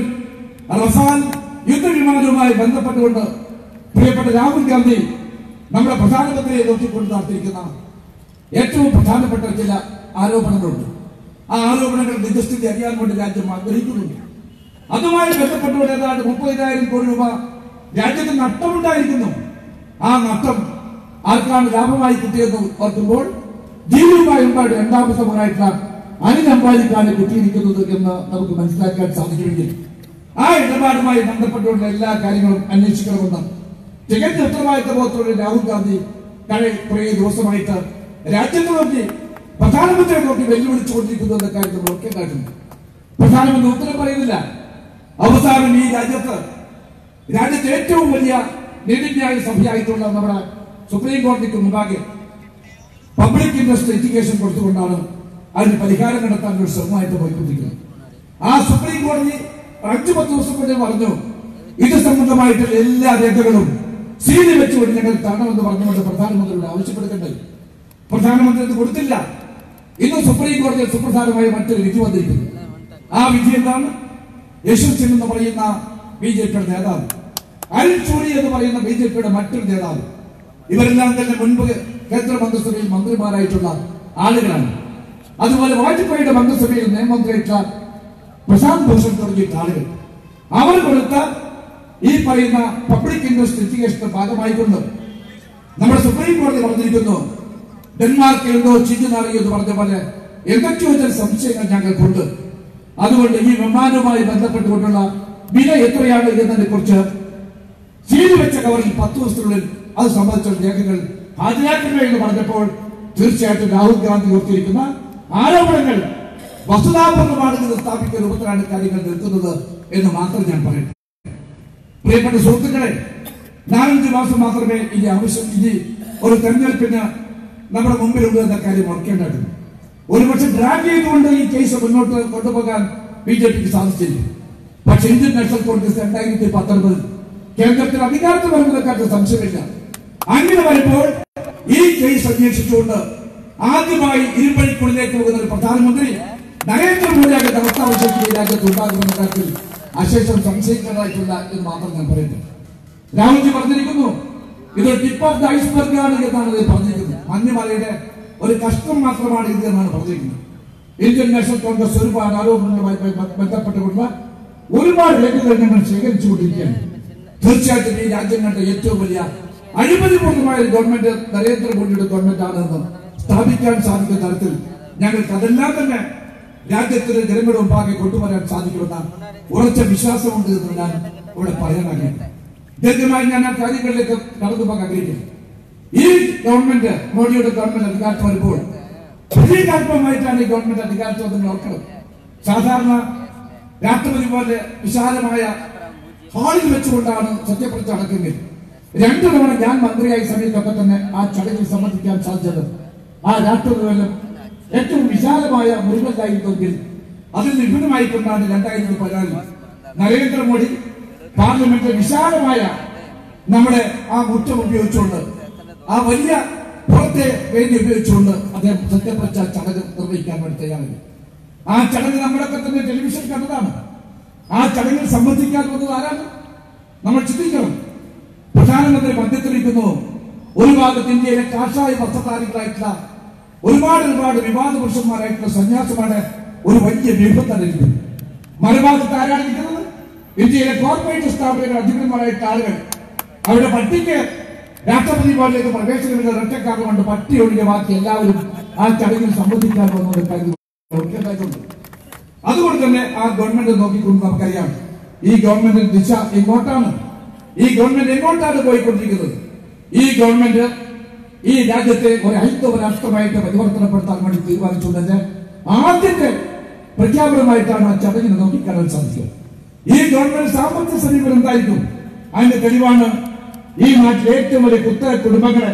റഫാൽ യുദ്ധവിമാനവുമായി ബന്ധപ്പെട്ടുകൊണ്ട് പ്രിയപ്പെട്ട രാഹുൽ ഗാന്ധി നമ്മുടെ പ്രധാനമന്ത്രിയെ നോക്കിക്കൊണ്ട് നടത്തിയിരിക്കുന്ന ഏറ്റവും പ്രധാനപ്പെട്ട ചില ആരോപണങ്ങളുണ്ട് ആ ആരോപണങ്ങൾ നിജസ്ഥിതി അറിയാൻ വേണ്ടി രാജ്യം ആഗ്രഹിക്കുന്നുണ്ട് അതുമായി ബന്ധപ്പെട്ടുകൊണ്ട് ഏതാണ്ട് മുപ്പതിനായിരം കോടി രൂപ രാജ്യത്തിന് നഷ്ടമുണ്ടായിരിക്കുന്നു ആ നഷ്ടം ആർക്കാണ് ലാഭമായി കിട്ടിയെന്ന് ഓർക്കുമ്പോൾ ജീവിതമായി എമ്പാട് രണ്ടാമത്തെ മകനായിട്ടുള്ള അനിൽ അംബാനിക്കാണ് കിട്ടിയിരിക്കുന്നത് എന്ന് നമുക്ക് മനസ്സിലാക്കാൻ സാധിക്കുമെങ്കിൽ ആ ഇടപാടുമായി ബന്ധപ്പെട്ടുള്ള എല്ലാ കാര്യങ്ങളും അന്വേഷിക്കണമെന്ന് തികഞ്ഞ ഉത്തരവാദിത്തബോധത്തോടെ രാഹുൽ ഗാന്ധി കഴിഞ്ഞ കുറേ ദിവസമായിട്ട് രാജ്യത്തെ നോക്കി പ്രധാനമന്ത്രിയെ നോക്കി വെല്ലുവിളിച്ചുകൊണ്ടിരിക്കുന്നു എന്ന കാര്യം നമ്മൾ ഒക്കെ കാട്ടുന്നു പ്രധാനമന്ത്രി ഉത്തരം പറയുന്നില്ല അവസാനം ഈ രാജ്യത്ത് രാജ്യത്തെ ഏറ്റവും വലിയ നീതിന്യായ സഭയായിട്ടുള്ള നമ്മുടെ സുപ്രീം കോടതിക്ക് മുമ്പാകെ പബ്ലിക് ഇൻട്രസ്റ്റ് എഡ്യൂക്കേഷൻ കൊടുത്തുകൊണ്ടാണ് അതിന് പരിഹാരം കണ്ടെത്താൻ ഒരു ശ്രമമായിട്ട് പോയിക്കൊണ്ടിരിക്കുന്നത് ആ സുപ്രീം കോടതി അഞ്ചു പത്ത് ദിവസം കൊണ്ട് പറഞ്ഞു ഇത് സംബന്ധമായിട്ടുള്ള എല്ലാ രേഖകളും സീതി വെച്ചുകൊണ്ട് ഞങ്ങൾ തരണമെന്ന് പറഞ്ഞുകൊണ്ട് പ്രധാനമന്ത്രിയോട് ആവശ്യപ്പെടുന്നുണ്ട് പ്രധാനമന്ത്രി ഇത് കൊടുത്തില്ല ഇന്ന് സുപ്രീം കോടതിയിൽ സുപ്രധാനമായ മറ്റൊരു വിധി വന്നിരിക്കുന്നു ആ വിധി എന്താണ് യശോദ് സിംഗ് എന്ന് പറയുന്ന ബി ജെ പിയുടെ നേതാവ് അരുൺ ഷൂറി എന്ന് പറയുന്ന ബി ജെ പിയുടെ മറ്റൊരു നേതാവ് ഇവരെല്ലാം തന്നെ മുൻപ് കേന്ദ്ര മന്ത്രിസഭയിൽ മന്ത്രിമാരായിട്ടുള്ള ആളുകളാണ് അതുപോലെ വാജ്പേയിയുടെ മന്ത്രിസഭയിൽ നിയമമന്ത്രിയായിട്ടുള്ള പ്രശാന്ത് ഭൂഷൺ തുടങ്ങിയിട്ട് ആളുകൾ അവർ കൊടുത്ത ഈ പറയുന്ന പബ്ലിക് ഇൻട്രസ്റ്റ് എഡ്യൂക്കേഷന്റെ ഭാഗമായിക്കൊണ്ട് നമ്മുടെ സുപ്രീം കോടതി പറഞ്ഞിരിക്കുന്നു ഡെൻമാർക്കിൽ എന്തോ ചിഞ്ചു നാറിയോ എന്ന് പറഞ്ഞ പോലെ എന്തൊക്കെയോ ചില സംശയങ്ങൾ ഞങ്ങൾക്കുണ്ട് അതുകൊണ്ട് ഈ വിമാനവുമായി ബന്ധപ്പെട്ടുകൊണ്ടുള്ള വില എത്രയാണ് എന്നതിനെ കുറിച്ച് സീൽ വെച്ച കവറിൽ പത്ത് ദിവസത്തിനുള്ളിൽ അത് സംബന്ധിച്ചുള്ള രേഖകൾ ഹാജരാക്കുക എന്ന് പറഞ്ഞപ്പോൾ തീർച്ചയായിട്ടും രാഹുൽ ഗാന്ധി ഉയർത്തിയിരിക്കുന്ന ആരോപണങ്ങൾ വസ്തുതാപൂർവമാണെന്ന് സ്ഥാപിക്കുന്ന രൂപത്തിലാണ് കാര്യങ്ങൾ നിൽക്കുന്നത് എന്ന് മാത്രം ഞാൻ പറയട്ടെ പ്രിയപ്പെട്ട സുഹൃത്തുക്കളെ നാലഞ്ച് മാസം മാത്രമേ ഇനി ആവശ്യം ഇനി ഒരു തെരഞ്ഞെടുപ്പിന് നമ്മുടെ മുമ്പിലുണ്ട് എന്ന കാര്യം ഓർക്കേണ്ടതുണ്ട് ഒരുപക്ഷെ ഡ്രാഗ് ചെയ്തുകൊണ്ട് ഈ കേസ് മുന്നോട്ട് കൊണ്ടുപോകാൻ ബി ജെ പിക്ക് സാധിച്ചില്ല പക്ഷെ ഇന്ത്യൻ നാഷണൽ കോൺഗ്രസ് രണ്ടായിരത്തി പത്തൊൻപതിൽ കേന്ദ്രത്തിൽ അധികാരത്തിൽ വരുന്ന കാര്യത്തിൽ സംശയമില്ല അങ്ങനെ വരുമ്പോൾ ഈ കേസ് അന്വേഷിച്ചുകൊണ്ട് ആദ്യമായി ഇരുമ്പഴിക്കുള്ളിലേക്ക് പോകുന്ന ഒരു പ്രധാനമന്ത്രി നരേന്ദ്രമോദിയാകട്ടെ അവസ്ഥാവശേഷി ഈ രാജ്യത്ത് ഉണ്ടാകുമെന്ന കാര്യത്തിൽ അശേഷം സംശയിക്കേണ്ടതായിട്ടില്ല എന്ന് മാത്രം ഞാൻ പറയട്ടെ രാഹുൽജി പറഞ്ഞിരിക്കുന്നു ഇത് ടിപ്പ് ഓഫ് ദ ഐസ്ബർഗ് ആണ് എന്നാണ് ഇത് പറഞ്ഞിരിക്കുന്നത് മഞ്ഞുമലയുടെ ഒരു കഷ്ടം മാത്രമാണ് ഇത് എന്നാണ് പറഞ്ഞിരിക്കുന്നത് ഇന്ത്യൻ നാഷണൽ കോൺഗ്രസ് ഒരുപാട് ആരോപണങ്ങളുമായി ബ- ബന്ധപ്പെട്ടുകൊണ്ട് ഒരുപാട് രേഖകൾ ഞങ്ങൾ ശേഖരിച്ചുകൊണ്ടിരിക്കുകയാണ് തീർച്ചയായിട്ടും ഈ രാജ്യം കണ്ട ഏറ്റവും വലിയ അഴിമതിപൂർണ്ണമായ ഒരു ഗവൺമെന്റ് നരേന്ദ്രമോദിയുടെ ഗവൺമെന്റ് ആണെന്ന് സ്ഥാപിക്കാൻ സാധിക്കുന്ന തരത്തിൽ ഞങ്ങൾക്ക് അതെല്ലാം തന്നെ രാജ്യത്തിന് ജനങ്ങളുടെ മുമ്പാകെ കൊണ്ടുവരാൻ സാധിക്കുമെന്ന ഉറച്ച വിശ്വാസമുണ്ട് എന്ന് ഞാൻ ഇവിടെ പറയാൻ ആഗ്രഹിക്കുന്നു ദീർഘമായി ഞാൻ ആ കാര്യങ്ങളിലേക്ക് കടന്നു പോകാൻ ആഗ്രഹിക്കുന്നു ഈ ഗവൺമെന്റ് മോഡിയുടെ ഗവൺമെന്റ് അധികാരത്തിൽ വരുമ്പോൾ പ്രതീകാത്മകമായിട്ടാണ് ഈ ഗവൺമെന്റ് അധികാരത്തിൽ വന്ന് ഓർക്കണം സാധാരണ രാഷ്ട്രപതി പോലെ വിശാലമായ ഹാളിൽ വെച്ചുകൊണ്ടാണ് സത്യപ്രതിജ്ഞ നടക്കുന്നത് രണ്ടു തവണ ഞാൻ മന്ത്രിയായ സമയത്തൊക്കെ തന്നെ ആ ചടങ്ങിൽ സംബന്ധിക്കാൻ സാധിച്ചത് ആ രാഷ്ട്രപതി പോലെ ഏറ്റവും വിശാലമായ മുറിവല്ലായിരുന്നെങ്കിൽ അതിൽ വിഭിന്നമായിക്കൊണ്ടാണ് രണ്ടായിരത്തി പതിനാലിൽ നരേന്ദ്രമോദി പാർലമെന്റിലെ വിശാലമായ നമ്മുടെ ആ മുറ്റം ഉപയോഗിച്ചുകൊണ്ട് ആ വലിയ പുറത്തെ വേദി ഉപയോഗിച്ചുകൊണ്ട് അദ്ദേഹം സത്യപ്രതിജ്ഞ ചടങ്ങ് നിർവഹിക്കാൻ വേണ്ടി തയ്യാറായി ആ ചടങ്ങ് നമ്മളൊക്കെ തന്നെ ടെലിവിഷൻ കണ്ടതാണ് ആ ചടങ്ങിൽ സംബന്ധിക്കാൻ വന്നത് ആരാണ് നമ്മൾ ചിന്തിക്കണം പ്രധാനമന്ത്രി മധ്യത്തിലിരിക്കുന്നു ഒരു ഭാഗത്ത് ഇന്ത്യയിലെ കാഷായ വസ്ത്രധാരികളായിട്ടുള്ള ഒരുപാട് ഒരുപാട് വിവാദ പുരുഷന്മാരായിട്ടുള്ള സന്യാസമാണ് ഒരു വലിയ ബിംബം തന്നെ ഇരിക്കുന്നു മറുഭാഗത്ത് ആരാണ് ഇരിക്കുന്നത് ഇന്ത്യയിലെ കോർപ്പറേറ്റ് സ്ഥാപനങ്ങൾ അധികൃതമായിട്ട് ആളുകൾ അവരുടെ പട്ടിക്ക് രാഷ്ട്രപതി ഭവനിലേക്ക് പ്രവേശനമില്ല ഒറ്റക്കാരണം കൊണ്ട് പട്ടി ഒഴികെ ബാക്കി എല്ലാവരും ആ ചടങ്ങിൽ സംബന്ധിക്കാൻ വന്നത് കാര്യം ഓർക്കേണ്ടതായിട്ടുണ്ട് അതുകൊണ്ട് തന്നെ ആ ഗവൺമെന്റ് നോക്കിക്കൊണ്ട് നമുക്കറിയാം ഈ ഗവൺമെന്റിന്റെ ദിശ എങ്ങോട്ടാണ് ഈ ഗവൺമെന്റ് എങ്ങോട്ടാണ് പോയിക്കൊണ്ടിരിക്കുന്നത് ഈ ഗവൺമെന്റ് ഈ രാജ്യത്തെ ഒരു ഹൈന്ദവ രാഷ്ട്രമായിട്ട് പരിവർത്തനപ്പെടുത്താൻ വേണ്ടി തീരുമാനിച്ചുകൊണ്ടതിന്റെ ആദ്യത്തെ പ്രഖ്യാപനമായിട്ടാണ് ആ ചടങ്ങിനെ നോക്കിക്കാണാൻ സാധിക്കുക ഈ ഗവൺമെന്റ് സാമ്പത്തിക സമീപനം എന്തായിരിക്കും അതിന്റെ തെളിവാണ് ഈ നാട്ടിലെ ഏറ്റവും വലിയ കുത്തക കുടുംബങ്ങളെ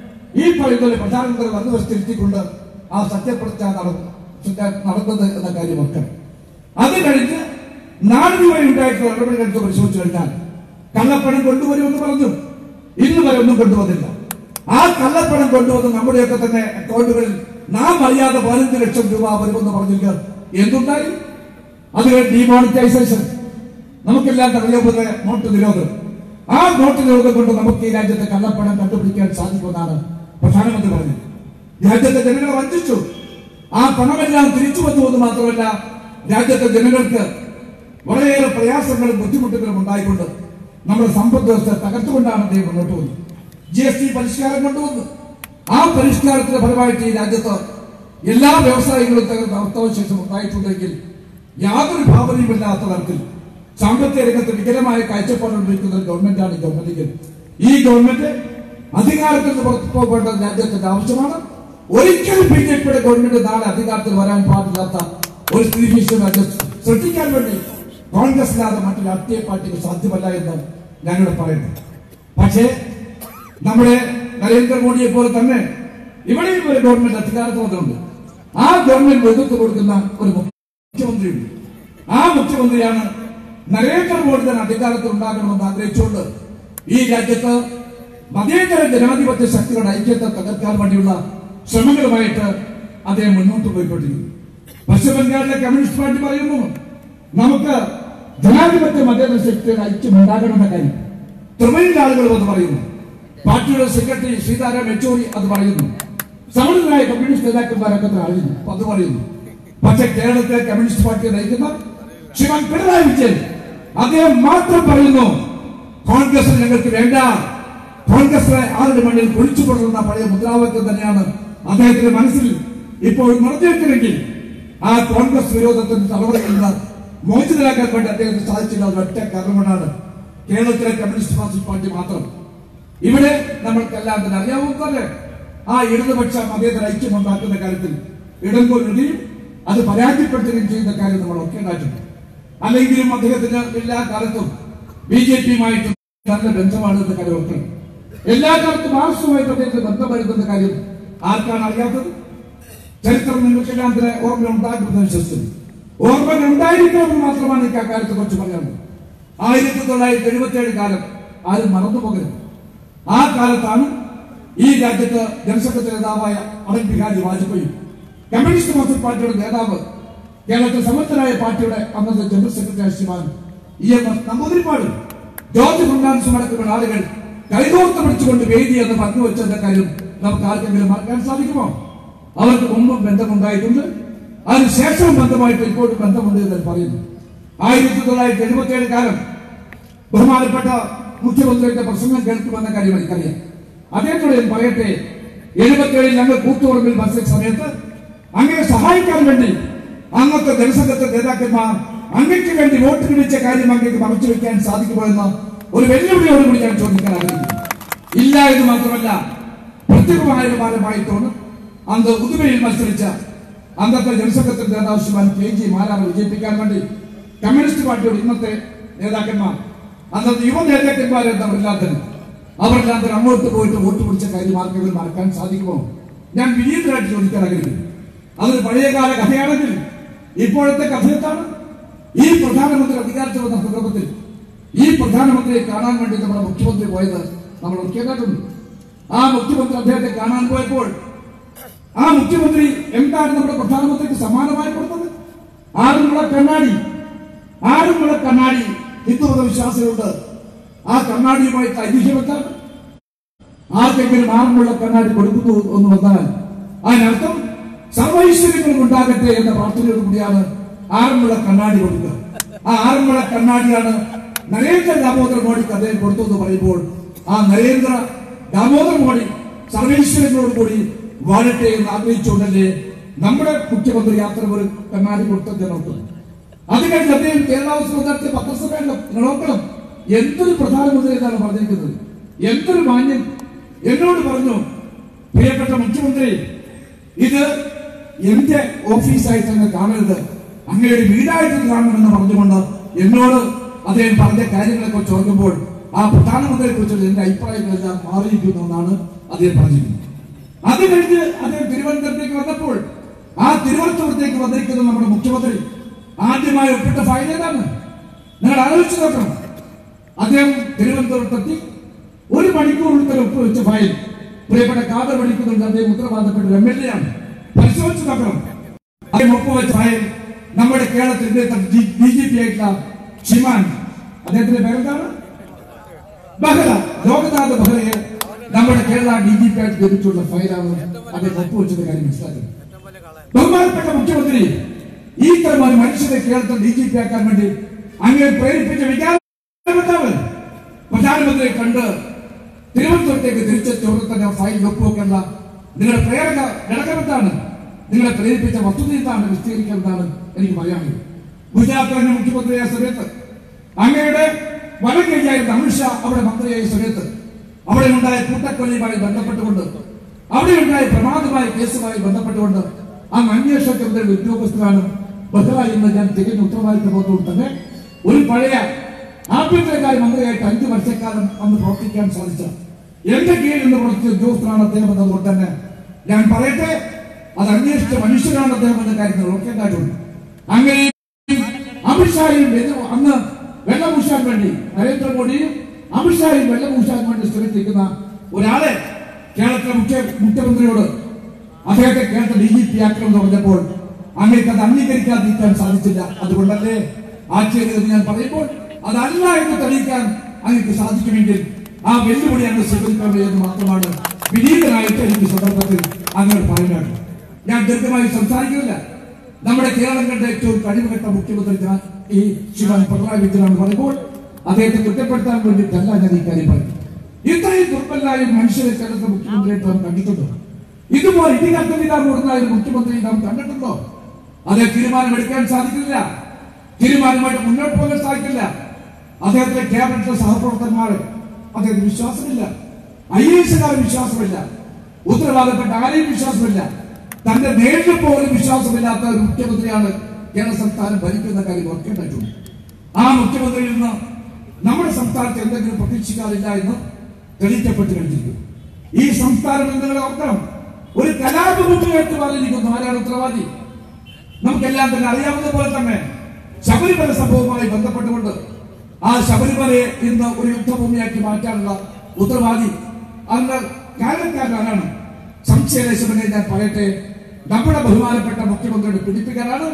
ഈ പറയുന്ന പ്രധാനമന്ത്രി വന്നുവസ്ഥിരുത്തിക്കൊണ്ട് ആ സത്യപ്രതിജ്ഞ നടന്നു നടന്നത് എന്ന കാര്യം ഓർക്കണം അത് കഴിഞ്ഞ് നാടിന് വരെ ഉണ്ടായിട്ടുള്ള നടപടികൾ എടുത്ത് പരിശോധിച്ചു കഴിഞ്ഞാൽ കള്ളപ്പണം കൊണ്ടുവരുമെന്ന് പറഞ്ഞു ഇന്ന് വരെ ഒന്നും കൊണ്ടുവന്നില്ല ആ കള്ളപ്പണം കൊണ്ടുവന്ന് നമ്മുടെയൊക്കെ തന്നെ അക്കൗണ്ടുകളിൽ നാം അറിയാതെ പതിനഞ്ച് ലക്ഷം രൂപ വരുമെന്ന് പറഞ്ഞിട്ട് എന്തുണ്ടായി അത് ഡിമോണിറ്റൈസേഷൻ നമുക്കെല്ലാം അറിയാവുന്ന നോട്ട് നിരോധനം ആ നോട്ട് നിരോധനം കൊണ്ട് നമുക്ക് ഈ രാജ്യത്തെ കള്ളപ്പണം കണ്ടുപിടിക്കാൻ സാധിക്കുമെന്നാണ് പ്രധാനമന്ത്രി പറഞ്ഞത് രാജ്യത്തെ ജനങ്ങളെ വഞ്ചിച്ചു ആ പണമെല്ലാം തിരിച്ചു വന്നു എന്ന് മാത്രമല്ല രാജ്യത്തെ ജനങ്ങൾക്ക് വളരെയേറെ പ്രയാസങ്ങളും ബുദ്ധിമുട്ടുകളും ഉണ്ടായിക്കൊണ്ട് നമ്മുടെ സമ്പദ് വ്യവസ്ഥ തകർത്തുകൊണ്ടാണ് അദ്ദേഹം മുന്നോട്ട് വന്നത് ജി എസ് ടി പരിഷ്കാരം കൊണ്ടുവന്നു ആ പരിഷ്കാരത്തിന്റെ ഫലമായിട്ട് ഈ രാജ്യത്ത് എല്ലാ വ്യവസായങ്ങളും തകർന്ന അവസ്ഥാവിശേഷം ഉണ്ടായിട്ടുണ്ടെങ്കിൽ യാതൊരു ഭാവനയുമില്ലാത്ത തരത്തിൽ സാമ്പത്തിക രംഗത്ത് വികലമായ കാഴ്ചപ്പാടുകൊണ്ടിരിക്കുന്ന ഒരു ഗവൺമെന്റാണ് ഈ ഗവൺമെന്റ് ഈ ഗവൺമെന്റ് അധികാരത്തിൽ നിന്ന് പുറത്തു പോകേണ്ടത് രാജ്യത്തിന്റെ ആവശ്യമാണ് ഒരിക്കലും ബി ജെ പിയുടെ ഗവൺമെന്റ് നാളെ അധികാരത്തിൽ വരാൻ പാടില്ലാത്ത ഒരു സ്ഥിതിവിശേഷം രാജ്യത്ത് സൃഷ്ടിക്കാൻ വേണ്ടി കോൺഗ്രസ് ഇല്ലാതെ മറ്റു രാഷ്ട്രീയ പാർട്ടികൾ സാധ്യമല്ല എന്ന് ഞങ്ങൾ പറയുന്നു പക്ഷേ നമ്മുടെ നരേന്ദ്രമോദിയെ പോലെ തന്നെ ഇവിടെയും ഒരു ഗവൺമെന്റ് അധികാരത്തിൽ വന്നിട്ടുണ്ട് ആ ഗവൺമെന്റ് നേതൃത്വം കൊടുക്കുന്ന ഒരു മുഖ്യമന്ത്രിയുണ്ട് ആ മുഖ്യമന്ത്രിയാണ് നരേന്ദ്രമോദി തന്നെ അധികാരത്തിൽ ഉണ്ടാകണമെന്ന് ആഗ്രഹിച്ചുകൊണ്ട് ഈ രാജ്യത്ത് മതേതര ജനാധിപത്യ ശക്തികളുടെ ഐക്യത്തെ തകർക്കാൻ വേണ്ടിയുള്ള ശ്രമങ്ങളുമായിട്ട് അദ്ദേഹം മുന്നോട്ട് പോയിക്കൊണ്ടിരിക്കുന്നു പശ്ചിമ ബംഗാളിലെ കമ്മ്യൂണിസ്റ്റ് പാർട്ടി പറയുന്നു നമുക്ക് ജനാധിപത്യ മതേതര ശക്തിയുടെ ഐക്യം ഉണ്ടാകണമെന്ന കാര്യം ത്രിപുരയിലെ ആളുകൾ അത് പറയുന്നു പാർട്ടിയുടെ സെക്രട്ടറി സീതാറാം യെച്ചൂരി അത് പറയുന്നു സമിതരായ കമ്മ്യൂണിസ്റ്റ് നേതാക്കന്മാരൊക്കെ അത് അറിയുന്നു അത് പറയുന്നു പക്ഷെ കേരളത്തിലെ കമ്മ്യൂണിസ്റ്റ് പാർട്ടിയെ നയിക്കുന്ന ശ്രീമാൻ പിണറായി വിജയൻ അദ്ദേഹം മാത്രം പറയുന്നു കോൺഗ്രസ് ഞങ്ങൾക്ക് വേണ്ട കോൺഗ്രസിനെ ആരുടെ മണ്ണിൽ കുഴിച്ചു കൊള്ളുന്ന പഴയ മുദ്രാവാക്യം തന്നെയാണ് അദ്ദേഹത്തിന്റെ മനസ്സിൽ ഇപ്പോൾ നിറഞ്ഞേക്കുമെങ്കിൽ ആ കോൺഗ്രസ് വിരോധത്തിന്റെ തലമുറയിൽ നിന്ന് മോചിതരാക്കാൻ വേണ്ടി അദ്ദേഹത്തിന് സാധിച്ചില്ല ഒറ്റ കാരണം കൊണ്ടാണ് കേരളത്തിലെ കമ്മ്യൂണിസ്റ്റ് മാർക്സിസ്റ്റ് പാർട്ടി മാത്രം ഇവിടെ നമ്മൾക്കെല്ലാം തന്നെ അറിയാവുന്നതല്ലേ ആ ഇടതുപക്ഷ മതേതര ഐക്യം ഉണ്ടാക്കുന്ന കാര്യത്തിൽ ഇടംകൊല്ലുകയും അത് പരാജയപ്പെടുത്തുകയും ചെയ്യുന്ന കാര്യം നമ്മൾ ഒക്കെ ഉണ്ടായിട്ടുണ്ട് അല്ലെങ്കിലും അദ്ദേഹത്തിന് എല്ലാ കാലത്തും ബി ജെ പിയുമായിട്ട് നല്ല ബന്ധമാണ് എന്ന കാര്യം ഓർക്കണം എല്ലാ കാലത്തും മാർക്സുമായിട്ട് അദ്ദേഹത്തിന് ബന്ധം വരുന്ന കാര്യം ആർക്കാണ് അറിയാത്തത് ചരിത്രം നിങ്ങൾക്കെല്ലാം തന്നെ ഓർമ്മ ഉണ്ടാകുമെന്ന് വിശ്വസിക്കുന്നു ഓർമ്മ ഉണ്ടായിരിക്കണമെന്ന് മാത്രമാണ് എനിക്ക് ആ കാര്യത്തെ കുറിച്ച് പറയാനുള്ളത് ആയിരത്തി തൊള്ളായിരത്തി എഴുപത്തി ഏഴ് കാലം ആരും മറന്നു പോകരുത് ആ കാലത്താണ് ഈ രാജ്യത്ത് ജനസംഘത്തിന്റെ നേതാവായ അടൽ ബിഹാരി വാജ്പേയി കമ്മ്യൂണിസ്റ്റ് മാർക്സിസ്റ്റ് പാർട്ടിയുടെ നേതാവ് കേരളത്തിൽ സമർത്ഥനായ പാർട്ടിയുടെ അന്നത്തെ general secretary Sriman E M S Namboodiripad George ഫെർണാണ്ടസും അടക്കമുള്ള ആളുകൾ കൈകോർത്ത് പിടിച്ചുകൊണ്ട് വേദി എന്ന് പങ്കുവച്ചെന്ന കാര്യം നമുക്ക് ആർക്കെങ്കിലും മറക്കാൻ സാധിക്കുമോ അവർക്ക് മുമ്പും ബന്ധമുണ്ടായിട്ടുണ്ട് അതിനുശേഷവും ബന്ധമായിട്ട് ഇപ്പോഴും ബന്ധമുണ്ട് എന്ന് പറയുന്നു ആയിരത്തി തൊള്ളായിരത്തി എഴുപത്തി ഏഴ് കാലം ബഹുമാനപ്പെട്ട മുഖ്യമന്ത്രിയുടെ പ്രസംഗം കേൾക്കുമെന്ന കാര്യം എനിക്കറിയാം അദ്ദേഹത്തോട് ഞാൻ പറയട്ടെ എഴുപത്തിയേഴിൽ ഞങ്ങൾ കൂത്തുപറമ്പിൽ മത്സരിച്ച സമയത്ത് അങ്ങനെ സഹായിക്കാൻ വേണ്ടി അന്നത്തെ ജനസംഘത്തെ നേതാക്കന്മാർ അങ്ങയ്ക്ക് വേണ്ടി വോട്ട് പിടിച്ച കാര്യം അങ്ങേക്ക് മറച്ചു വെക്കാൻ സാധിക്കുമോ എന്ന ഒരു വെല്ലുവിളിയോടുകൂടി ഞാൻ ചോദിക്കാൻ ആഗ്രഹിക്കുന്നു ഇല്ല എന്ന് മാത്രമല്ല പ്രത്യേകമായ ഭാരമായിട്ടാണ് അന്ന് ഉദുമയിൽ മത്സരിച്ച അന്നത്തെ ജനസംഘത്തിന്റെ നേതാവ് ശ്രീമാൻ കെ ജി മാരാറ് വിജയിപ്പിക്കാൻ വേണ്ടി കമ്മ്യൂണിസ്റ്റ് പാർട്ടിയുടെ ഇന്നത്തെ നേതാക്കന്മാർ അന്നത്തെ യുവ നേതാക്കന്മാർ എന്നവരില്ലാത്തത് അവരെല്ലാം അങ്ങോട്ട് പോയിട്ട് വോട്ട് പിടിച്ച കാര്യം ആർക്കെങ്കിലും മറക്കാൻ സാധിക്കുമോ ഞാൻ വിനീതരായിട്ട് ചോദിക്കാൻ ആഗ്രഹിക്കുന്നു അതൊരു പഴയകാല കഥയാണെങ്കിൽ ഇപ്പോഴത്തെ കഥ എന്താണ് ഈ പ്രധാനമന്ത്രി അധികാരത്തിൽ വന്ന സന്ദർഭത്തിൽ ഈ പ്രധാനമന്ത്രിയെ കാണാൻ വേണ്ടി നമ്മുടെ മുഖ്യമന്ത്രി പോയത് നമ്മൾ കേട്ടിട്ടുണ്ട് ആ മുഖ്യമന്ത്രി അദ്ദേഹത്തെ കാണാൻ പോയപ്പോൾ ആ മുഖ്യമന്ത്രി എന്താണ് നമ്മുടെ പ്രധാനമന്ത്രിക്ക് സമ്മാനമായി കൊടുത്തത് ആറുമുള കണ്ണാടി ആറുമുള കണ്ണാടി ഹിന്ദുമത വിശ്വാസികളുണ്ട് ആ കണ്ണാടിയുമായി ഐതിഹ്യം എന്താണ് ആർക്കെങ്കിലും ആറുമുള്ള കണ്ണാടി കൊടുക്കുന്നു എന്ന് വന്നാൽ അതിനർത്ഥം സർവൈശ്വര്യങ്ങളും ഉണ്ടാകട്ടെ എന്ന പ്രാർത്ഥനയോട് കൂടിയാണ് ആറന്മുള കണ്ണാടി കൊടുക്കുക ആ ആറന്മുള കണ്ണാടിയാണ് നരേന്ദ്ര ദാമോദർ മോഡിക്ക് അദ്ദേഹം കൊടുത്തെന്ന് പറയുമ്പോൾ ആ നരേന്ദ്ര ദാമോദർ മോഡി സർവൈശ്വര്യങ്ങളോട് കൂടി വാഴട്ടെ എന്ന് ആഗ്രഹിച്ചുകൊണ്ടല്ലേ നമ്മുടെ മുഖ്യമന്ത്രി യാത്ര ഒരു കണ്ണാടി കൊടുത്തത് നോക്കുന്നത് അത് കഴിഞ്ഞ് അദ്ദേഹം കേരളാവസ്ഥ നടത്തിയ പത്രസമ്മേളനം നിങ്ങൾ നോക്കണം എന്തൊരു പ്രധാനമന്ത്രി എന്നാണ് പറഞ്ഞിരിക്കുന്നത് എന്തൊരു മാന്യം എന്നോട് പറഞ്ഞു പ്രിയപ്പെട്ട മുഖ്യമന്ത്രി ഇത് എന്റെ ഓഫീസായിട്ട് അങ്ങ് കാണരുത് അങ്ങയുടെ വീടായിട്ട് കാണണമെന്ന് പറഞ്ഞുകൊണ്ട് എന്നോട് അദ്ദേഹം പറഞ്ഞ കാര്യങ്ങളെ കുറിച്ച് ഓർക്കുമ്പോൾ ആ പ്രധാനമന്ത്രിയെ കുറിച്ചുള്ള എന്റെ അഭിപ്രായങ്ങളെല്ലാം മാറിയിരിക്കുന്നു എന്നാണ് അദ്ദേഹം പറഞ്ഞിരിക്കുന്നത് അത് കഴിഞ്ഞ് അദ്ദേഹം തിരുവനന്തപുരത്തേക്ക് വന്നപ്പോൾ ആ തിരുവനന്തപുരത്തേക്ക് വന്നിരിക്കുന്ന നമ്മുടെ മുഖ്യമന്ത്രി ആദ്യമായി ഒപ്പിട്ട ഫയൽ ഏതാണ് നിങ്ങൾ ആലോചിച്ച് നോക്കണം അദ്ദേഹം തിരുവനന്തപുരത്തെത്തി ഒരു മണിക്കൂറിനുള്ളിൽ ഒപ്പുവെച്ച ഫയൽ പ്രിയപ്പെട്ട കാതർ പഠിക്കുന്നുണ്ട് അദ്ദേഹം ഉത്തരവാദപ്പെട്ട എം എൽ എ ആണ് പരിശോധിച്ച് നോക്കണം അദ്ദേഹം ഒപ്പുവെച്ച ഫയൽ നമ്മുടെ കേരളത്തിൽ ഡി ജി പി ആയിട്ടുള്ള ഷിമാൻ അദ്ദേഹത്തിന്റെ പേരെന്താണ് ബഹ്റ ലോകനാഥ് ബഹ്റയെ നമ്മുടെ കേരള ഡി ജി പി ആയിട്ട് ലഭിച്ചുള്ള ഫയലാണ് അദ്ദേഹം ഒപ്പുവെച്ചത് കാര്യം മനസ്സിലാക്കുന്നത് ബഹുമാനപ്പെട്ട മുഖ്യമന്ത്രി ഈ തരം ഒരു മനുഷ്യനെ കേരളത്തിൽ ഡി ജി പി ആക്കാൻ വേണ്ടി അങ്ങനെ പ്രേരിപ്പിച്ച വിചാരമെന്താണ് പ്രധാനമന്ത്രിയെ കണ്ട് തിരുവനന്തപുരത്തേക്ക് തിരിച്ചെത്തി ഉടനെ തന്നെ ഫയൽ ഒപ്പുവെക്കേണ്ട നിങ്ങളുടെ പ്രേരക ഘടകമെന്താണ് നിങ്ങളെ പ്രേരിപ്പിച്ച വസ്തുത എന്താണ് വിശദീകരിക്കേണ്ടതാണ് എനിക്ക് പറയാനുള്ളത് ഗുജറാത്തിലെ മുഖ്യമന്ത്രിയായ സമയത്ത് അങ്ങയുടെ വലം കൈയായിരുന്ന അമിത്ഷാ അവിടെ മന്ത്രിയായ സമയത്ത് അവിടെ ഉണ്ടായ കൂട്ടക്കൊലയുമായി ബന്ധപ്പെട്ടുകൊണ്ട് അവിടെ ഉണ്ടായ പ്രമാദമായ കേസുമായി ബന്ധപ്പെട്ടുകൊണ്ട് അങ്ങ് അന്വേഷണ കേന്ദ്രയുടെ ഉദ്യോഗസ്ഥരാണ് ബഹ്റ എന്ന് ഞാൻ തികഞ്ഞ ഉത്തരവാദിത്തബോധവും തന്നെ ഒരു പഴയ ആഭ്യന്തരകാര്യ മന്ത്രിയായിട്ട് അഞ്ചു വർഷക്കാലം അന്ന് പ്രവർത്തിക്കാൻ സാധിച്ച എന്റെ കീഴിൽ നിന്ന് പ്രവർത്തിച്ച ഉദ്യോഗസ്ഥനാണ് അദ്ദേഹം എന്നതുകൊണ്ട് തന്നെ ഞാൻ പറയട്ടെ അത് അന്വേഷിച്ച മനുഷ്യരാണ് അദ്ദേഹം എന്ന കാര്യത്തിൽ ഓർക്കേണ്ടതായിട്ടുണ്ട് അങ്ങനെ അമിത്ഷായും വെല്ല- അന്ന് വെള്ളപൂശാൻ വേണ്ടി നരേന്ദ്രമോദിയും അമിത്ഷായും വെള്ളപൂശാൻ വേണ്ടി ശ്രമിച്ചിരിക്കുന്ന ഒരാളെ കേരളത്തിലെ മുഖ്യ മുഖ്യമന്ത്രിയോട് അദ്ദേഹത്തെ കേരളത്തിൽ ഡി ജി പി ആക്കണമെന്ന് പറഞ്ഞപ്പോൾ അങ്ങേക്ക് അത് അംഗീകരിക്കാതിരിക്കാൻ സാധിച്ചില്ല അതുകൊണ്ടല്ലേ ആ ചെയ്തതെന്ന് ഞാൻ പറയുമ്പോൾ അതല്ല എന്ന് തെളിയിക്കാൻ അങ്ങേക്ക് സാധിക്കുമെങ്കിൽ ആ വെല്ലുവിളി അങ്ങ് സ്വീകരിക്കണം എന്ന് മാത്രമാണ് വിനീതനായിട്ട് എനിക്ക് സന്ദർഭത്തിൽ അങ്ങോട്ട് പറയാനാണ് ഞാൻ ദീർഘമായി സംസാരിക്കുന്നില്ല നമ്മുടെ കേരളം കണ്ട ഏറ്റവും കഴിവുകെട്ട മുഖ്യമന്ത്രി ജന- ഈ ശിവൻ പിണറായി വിജയനാണ് പറയുമ്പോൾ അദ്ദേഹത്തെ കുറ്റപ്പെടുത്താൻ വേണ്ടിയിട്ടല്ല ഞാൻ ഈ കാര്യം പറയുന്നത് ഇത്രയും ദുർബലായ മനുഷ്യരെ കേരളത്തിലെ മുഖ്യമന്ത്രിയായിട്ട് നാം കണ്ടിട്ടുണ്ടോ ഇതുപോലെ ഇടികത്തമില്ല കൂടുന്ന ഒരു മുഖ്യമന്ത്രി നാം കണ്ടിട്ടുണ്ടോ അതേ തീരുമാനമെടുക്കാൻ സാധിക്കില്ല തീരുമാനമായിട്ട് മുന്നോട്ട് പോകാൻ സാധിക്കില്ല അദ്ദേഹത്തിന്റെ ക്യാബിനറ്റിലെ സഹപ്രവർത്തകന്മാര് അദ്ദേഹത്തിന് വിശ്വാസമില്ല ഐ എസുകാർ വിശ്വാസമില്ല ഉത്തരവാദപ്പെട്ട ആരെയും വിശ്വാസമില്ല തന്റെ നേരിൽ പോലും വിശ്വാസമില്ലാത്ത ഒരു മുഖ്യമന്ത്രിയാണ് കേരള സംസ്ഥാനം ഭരിക്കുന്ന കാര്യം ഓർക്കേണ്ടതുണ്ട് ആ മുഖ്യമന്ത്രിയിൽ നിന്ന് നമ്മുടെ സംസ്ഥാനത്ത് എന്തെങ്കിലും പ്രതീക്ഷിക്കാറില്ല എന്ന് തെളിയിക്കപ്പെട്ട് കഴിഞ്ഞിരിക്കുന്നു ഈ സംസ്ഥാനം എന്ന് നിങ്ങൾ ഓർക്കണം ഒരു കലാപഭൂമിയായിട്ട് പറഞ്ഞിരിക്കുന്നു ആരാണ് ഉത്തരവാദി നമുക്കെല്ലാം തന്നെ അറിയാവുന്ന പോലെ തന്നെ ശബരിമല സംഭവവുമായി ബന്ധപ്പെട്ടുകൊണ്ട് ആ ശബരിമലയെ ഇന്ന് ഒരു യുദ്ധഭൂമിയാക്കി മാറ്റാനുള്ള ഉത്തരവാദി അതിന് കാരണക്കാരനാണ് സംശയലേശമെന്നെ ഞാൻ പറയട്ടെ നമ്മുടെ ബഹുമാനപ്പെട്ട മുഖ്യമന്ത്രിയുടെ പിടിപ്പിക്കാനാണ്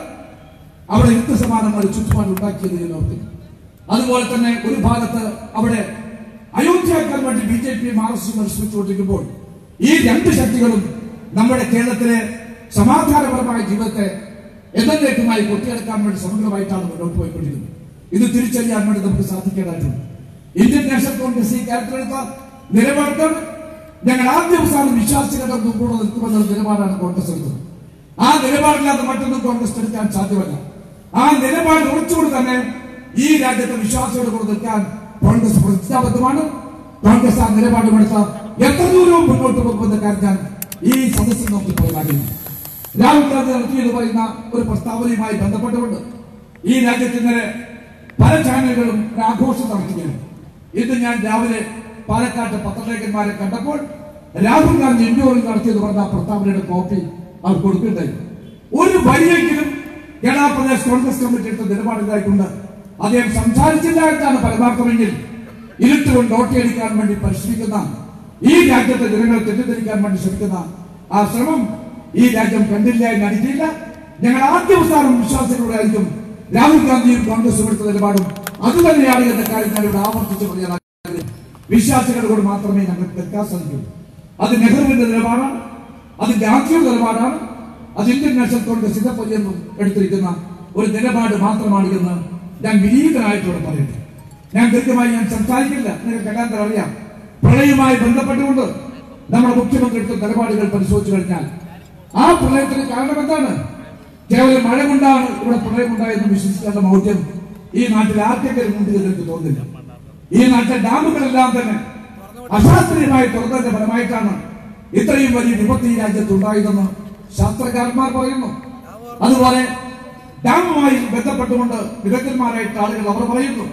അവിടെ യുദ്ധസമാനം ഒരു ചുറ്റുപാട് ഉണ്ടാക്കിയത് എന്ന് ഓർക്കുന്നു അതുപോലെ തന്നെ ഒരു ഭാഗത്ത് അവിടെ അയോധ്യയാക്കാൻ വേണ്ടി B J P R S S പരിശ്രമിച്ചുകൊണ്ടിരിക്കുമ്പോൾ ഈ രണ്ട് ശക്തികളും നമ്മുടെ കേരളത്തിലെ സമാധാനപരമായ ജീവിതത്തെ എന്നേക്കുമായി കൊത്തിയെടുക്കാൻ വേണ്ടി സമഗ്രമായിട്ടാണ് മുന്നോട്ട് പോയിക്കൊണ്ടിരിക്കുന്നത് ഇത് തിരിച്ചറിയാൻ വേണ്ടി നമുക്ക് സാധിക്കേണ്ടതായിട്ടുണ്ട് ഇന്ത്യൻ നാഷണൽ കോൺഗ്രസ് ഈ കാര്യത്തിലെടുത്ത നിലപാടുകൾ ഞങ്ങൾ ആദ്യ അവസാനം വിശ്വാസികളുടെ കൂടെ നിൽക്കുമെന്ന നിലപാടാണ് കോൺഗ്രസ് എടുത്തത് ആ നിലപാടില്ലാതെ മറ്റൊന്നും കോൺഗ്രസ് എടുക്കാൻ സാധ്യമല്ല ആ നിലപാട് ഉറച്ചുകൊണ്ട് തന്നെ ഈ രാജ്യത്തെ വിശ്വാസിയോട് കൂടെ നിൽക്കാൻ കോൺഗ്രസ് പ്രതിജ്ഞാബദ്ധമാണ് കോൺഗ്രസ് ആ നിലപാടുമെടുത്ത എത്ര ദൂരവും മുന്നോട്ട് പോകുമെന്ന കാര്യം ഞാൻ ഈ സദസ്സിൽ നോക്കി പറയാനാകുന്നു രാഹുൽ ഗാന്ധി നടത്തിയെന്ന് പറയുന്ന ഒരു പ്രസ്താവനയുമായി ബന്ധപ്പെട്ടുകൊണ്ട് ഈ രാജ്യത്ത് ഇന്നലെ പല ചാനലുകളും ഒരു ആഘോഷം നടത്തുകയാണ് ഇന്ന് ഞാൻ രാവിലെ പാലക്കാട്ട് പത്രലേഖന്മാരെ കണ്ടപ്പോൾ രാഹുൽ ഗാന്ധി ഇന്ത്യയിൽ നടത്തിയെന്ന് പറഞ്ഞ ആ പ്രസ്താവനയുടെ കോപ്പി അവർ കൊടുക്കേണ്ടായി ഒരു വരിയെങ്കിലും കേരള പ്രദേശ് കോൺഗ്രസ് കമ്മിറ്റി എടുത്ത നിലപാടിലായിട്ടുണ്ട് അദ്ദേഹം സംസാരിച്ചില്ല എന്നാണ് പരമാർത്ഥമെങ്കിൽ ഇരുട്ടുകൊണ്ട് ഓട്ടിയടിക്കാൻ വേണ്ടി പരിശ്രമിക്കുന്ന ഈ രാജ്യത്തെ ജനങ്ങളെ തെറ്റിദ്ധരിക്കാൻ വേണ്ടി ശ്രമിക്കുന്ന ആ ശ്രമം ഈ രാജ്യം കണ്ടില്ല എന്ന് അടിക്കില്ല ഞങ്ങൾ ആദ്യ അവസാനം വിശ്വാസത്തിലൂടെ ആയിരിക്കും രാഹുൽ ഗാന്ധിയും കോൺഗ്രസും എടുത്ത നിലപാടും അതുതന്നെയാണ് എന്ന കാര്യം ഞാൻ ഇവിടെ ആവർത്തിച്ച് പറയാൻ ആഗ്രഹിക്കുന്നു. വിശ്വാസികളോട് മാത്രമേ ഞങ്ങൾക്ക് നിൽക്കാൻ സാധിക്കൂ അത് നെഹ്റുവിന്റെ നിലപാടാണ് അത് ഗാന്ധിയുടെ നിലപാടാണ് അത് ഇന്ത്യൻ നാഷണൽ കോൺഗ്രസ് ഇതപ്പൊന്നും എടുത്തിരിക്കുന്ന ഒരു നിലപാട് മാത്രമാണ് എന്ന് ഞാൻ വിനീതനായിട്ടോടെ പറയട്ടെ ഞാൻ കൃത്യമായി ഞാൻ സംസാരിക്കില്ല നിങ്ങൾക്ക് എല്ലാം അറിയാം പ്രളയവുമായി ബന്ധപ്പെട്ടുകൊണ്ട് നമ്മുടെ മുഖ്യമന്ത്രി എടുത്ത നിലപാടുകൾ പരിശോധിച്ചു കഴിഞ്ഞാൽ ആ പ്രളയത്തിന് കാരണം എന്താണ് കേവലം മഴ കൊണ്ടാണ് ഇവിടെ പ്രളയമുണ്ടായെന്ന് വിശ്വസിക്കേണ്ട മൗഢ്യം ഈ നാട്ടിൽ ആർക്കെങ്കിലും ഉണ്ട് എന്ന് എനിക്ക് തോന്നുന്നില്ല ഈ നാട്ടിലെ ഡാമുകളെല്ലാം തന്നെ അശാസ്ത്രീയമായി തുറന്നതിന്റെ ഫലമായിട്ടാണ് ഇത്രയും വലിയ വിപത്ത് ഈ രാജ്യത്ത് ഉണ്ടായതെന്ന് ശാസ്ത്രകാരന്മാർ പറയുന്നു അതുപോലെ ഡാമുമായി ബന്ധപ്പെട്ടുകൊണ്ട് വിദഗ്ധന്മാരായിട്ട് ആളുകൾ അവർ പറയുന്നു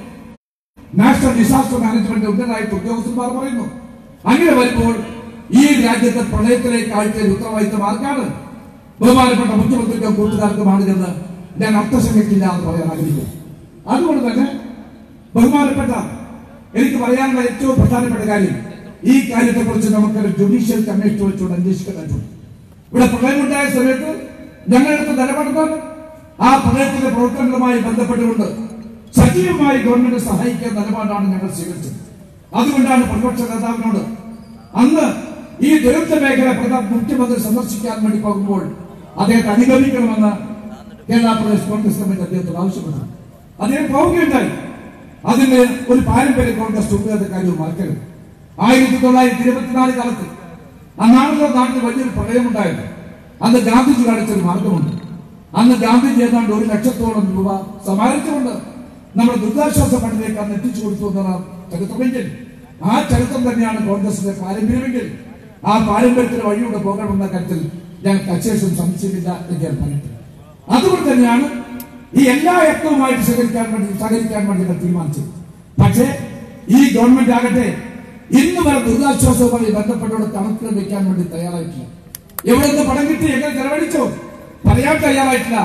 നാഷണൽ ഡിസാസ്റ്റർ മാനേജ്മെന്റ് ഉന്നതരായിട്ട് ഉദ്യോഗസ്ഥന്മാർ പറയുന്നു അങ്ങനെ വരുമ്പോൾ ഈ രാജ്യത്തെ പ്രളയത്തിലേക്ക് ആഴ്ചയിൽ ഉത്തരവാദിത്തം ആർക്കാണ് ബഹുമാനപ്പെട്ട മുഖ്യമന്ത്രിക്കും കൂട്ടുകാർക്കുമാണ് എന്ന് ഞാൻ അർത്ഥശങ്കയ്ക്കില്ല എന്ന് പറയാൻ ആഗ്രഹിക്കുന്നു അതുകൊണ്ട് തന്നെ ബഹുമാനപ്പെട്ട എനിക്ക് പറയാനുള്ള ഏറ്റവും പ്രധാനപ്പെട്ട കാര്യം ഈ കാര്യത്തെ കുറിച്ച് നമുക്കൊരു ജുഡീഷ്യൽ കമ്മീഷൻ വെച്ചുകൊണ്ട് അന്വേഷിക്കേണ്ടതുണ്ട് ഇവിടെ പ്രളയമുണ്ടായ സമയത്ത് ഞങ്ങളെടുത്ത നിലപാടെന്താണ് ആ പ്രളയത്തിന്റെ പ്രവർത്തനങ്ങളുമായി ബന്ധപ്പെട്ടുകൊണ്ട് സജീവമായി ഗവൺമെന്റ് സഹായിക്കുന്ന നിലപാടാണ് ഞങ്ങൾ സ്വീകരിച്ചത് അതുകൊണ്ടാണ് പ്രതിപക്ഷ നേതാവിനോട് അന്ന് ഈ ദുരന്ത മേഖല പ്രധാന മുഖ്യമന്ത്രി സന്ദർശിക്കാൻ വേണ്ടി പോകുമ്പോൾ അദ്ദേഹത്തെ അനുഗമിക്കണമെന്ന് കേരള പ്രദേശ് കോൺഗ്രസ് കമ്മിറ്റി അദ്ദേഹത്തോട് ആവശ്യപ്പെട്ടു അദ്ദേഹം പോവുകയുണ്ടായി അതിന് ഒരു പാരമ്പര്യ കോൺഗ്രസ് ഉണ്ട് എന്ന കാര്യം മറക്കരുത് ആയിരത്തി തൊള്ളായിരത്തി ഇരുപത്തിനാല് കാലത്ത് അന്നാണല്ലോ നാട്ടിൽ വലിയൊരു പ്രളയമുണ്ടായത് അന്ന് ഗാന്ധിജി കാണിച്ചൊരു മാർഗമുണ്ട് അന്ന് ഗാന്ധിജി ഏതാണ്ട് ഒരു ലക്ഷത്തോളം രൂപ സമാഹരിച്ചുകൊണ്ട് നമ്മുടെ ദുരിതാശ്വാസ ഫണ്ടിലേക്ക് അന്ന് എത്തിച്ചു കൊടുത്തു എന്നതാണ് ചരിത്രമെങ്കിൽ ആ ചരിത്രം തന്നെയാണ് കോൺഗ്രസിന്റെ പാരമ്പര്യമെങ്കിൽ ആ പാരമ്പര്യത്തിന് വഴിയൂടെ പോകണമെന്ന കാര്യത്തിൽ ഞങ്ങൾക്ക് അശേഷം സംശയമില്ല എന്ന് ഞാൻ പറയട്ടെ അതുകൊണ്ട് തന്നെയാണ് ഈ എല്ലാ യത്നവുമായിട്ട് സഹകരിക്കാൻ വേണ്ടി സഹകരിക്കാൻ വേണ്ടി ഞങ്ങൾ തീരുമാനിച്ചത് പക്ഷേ ഈ ഗവൺമെന്റ് ആകട്ടെ ഇന്ന് വരെ ദുരിതാശ്വാസവുമായി ബന്ധപ്പെട്ടവരുടെ കണക്കുകൾ വെക്കാൻ വേണ്ടി തയ്യാറായിട്ടില്ല എവിടെ നിന്ന് പണം കിട്ടി എങ്ങനെ ചെലവഴിച്ചോ പറയാൻ തയ്യാറായിട്ടില്ല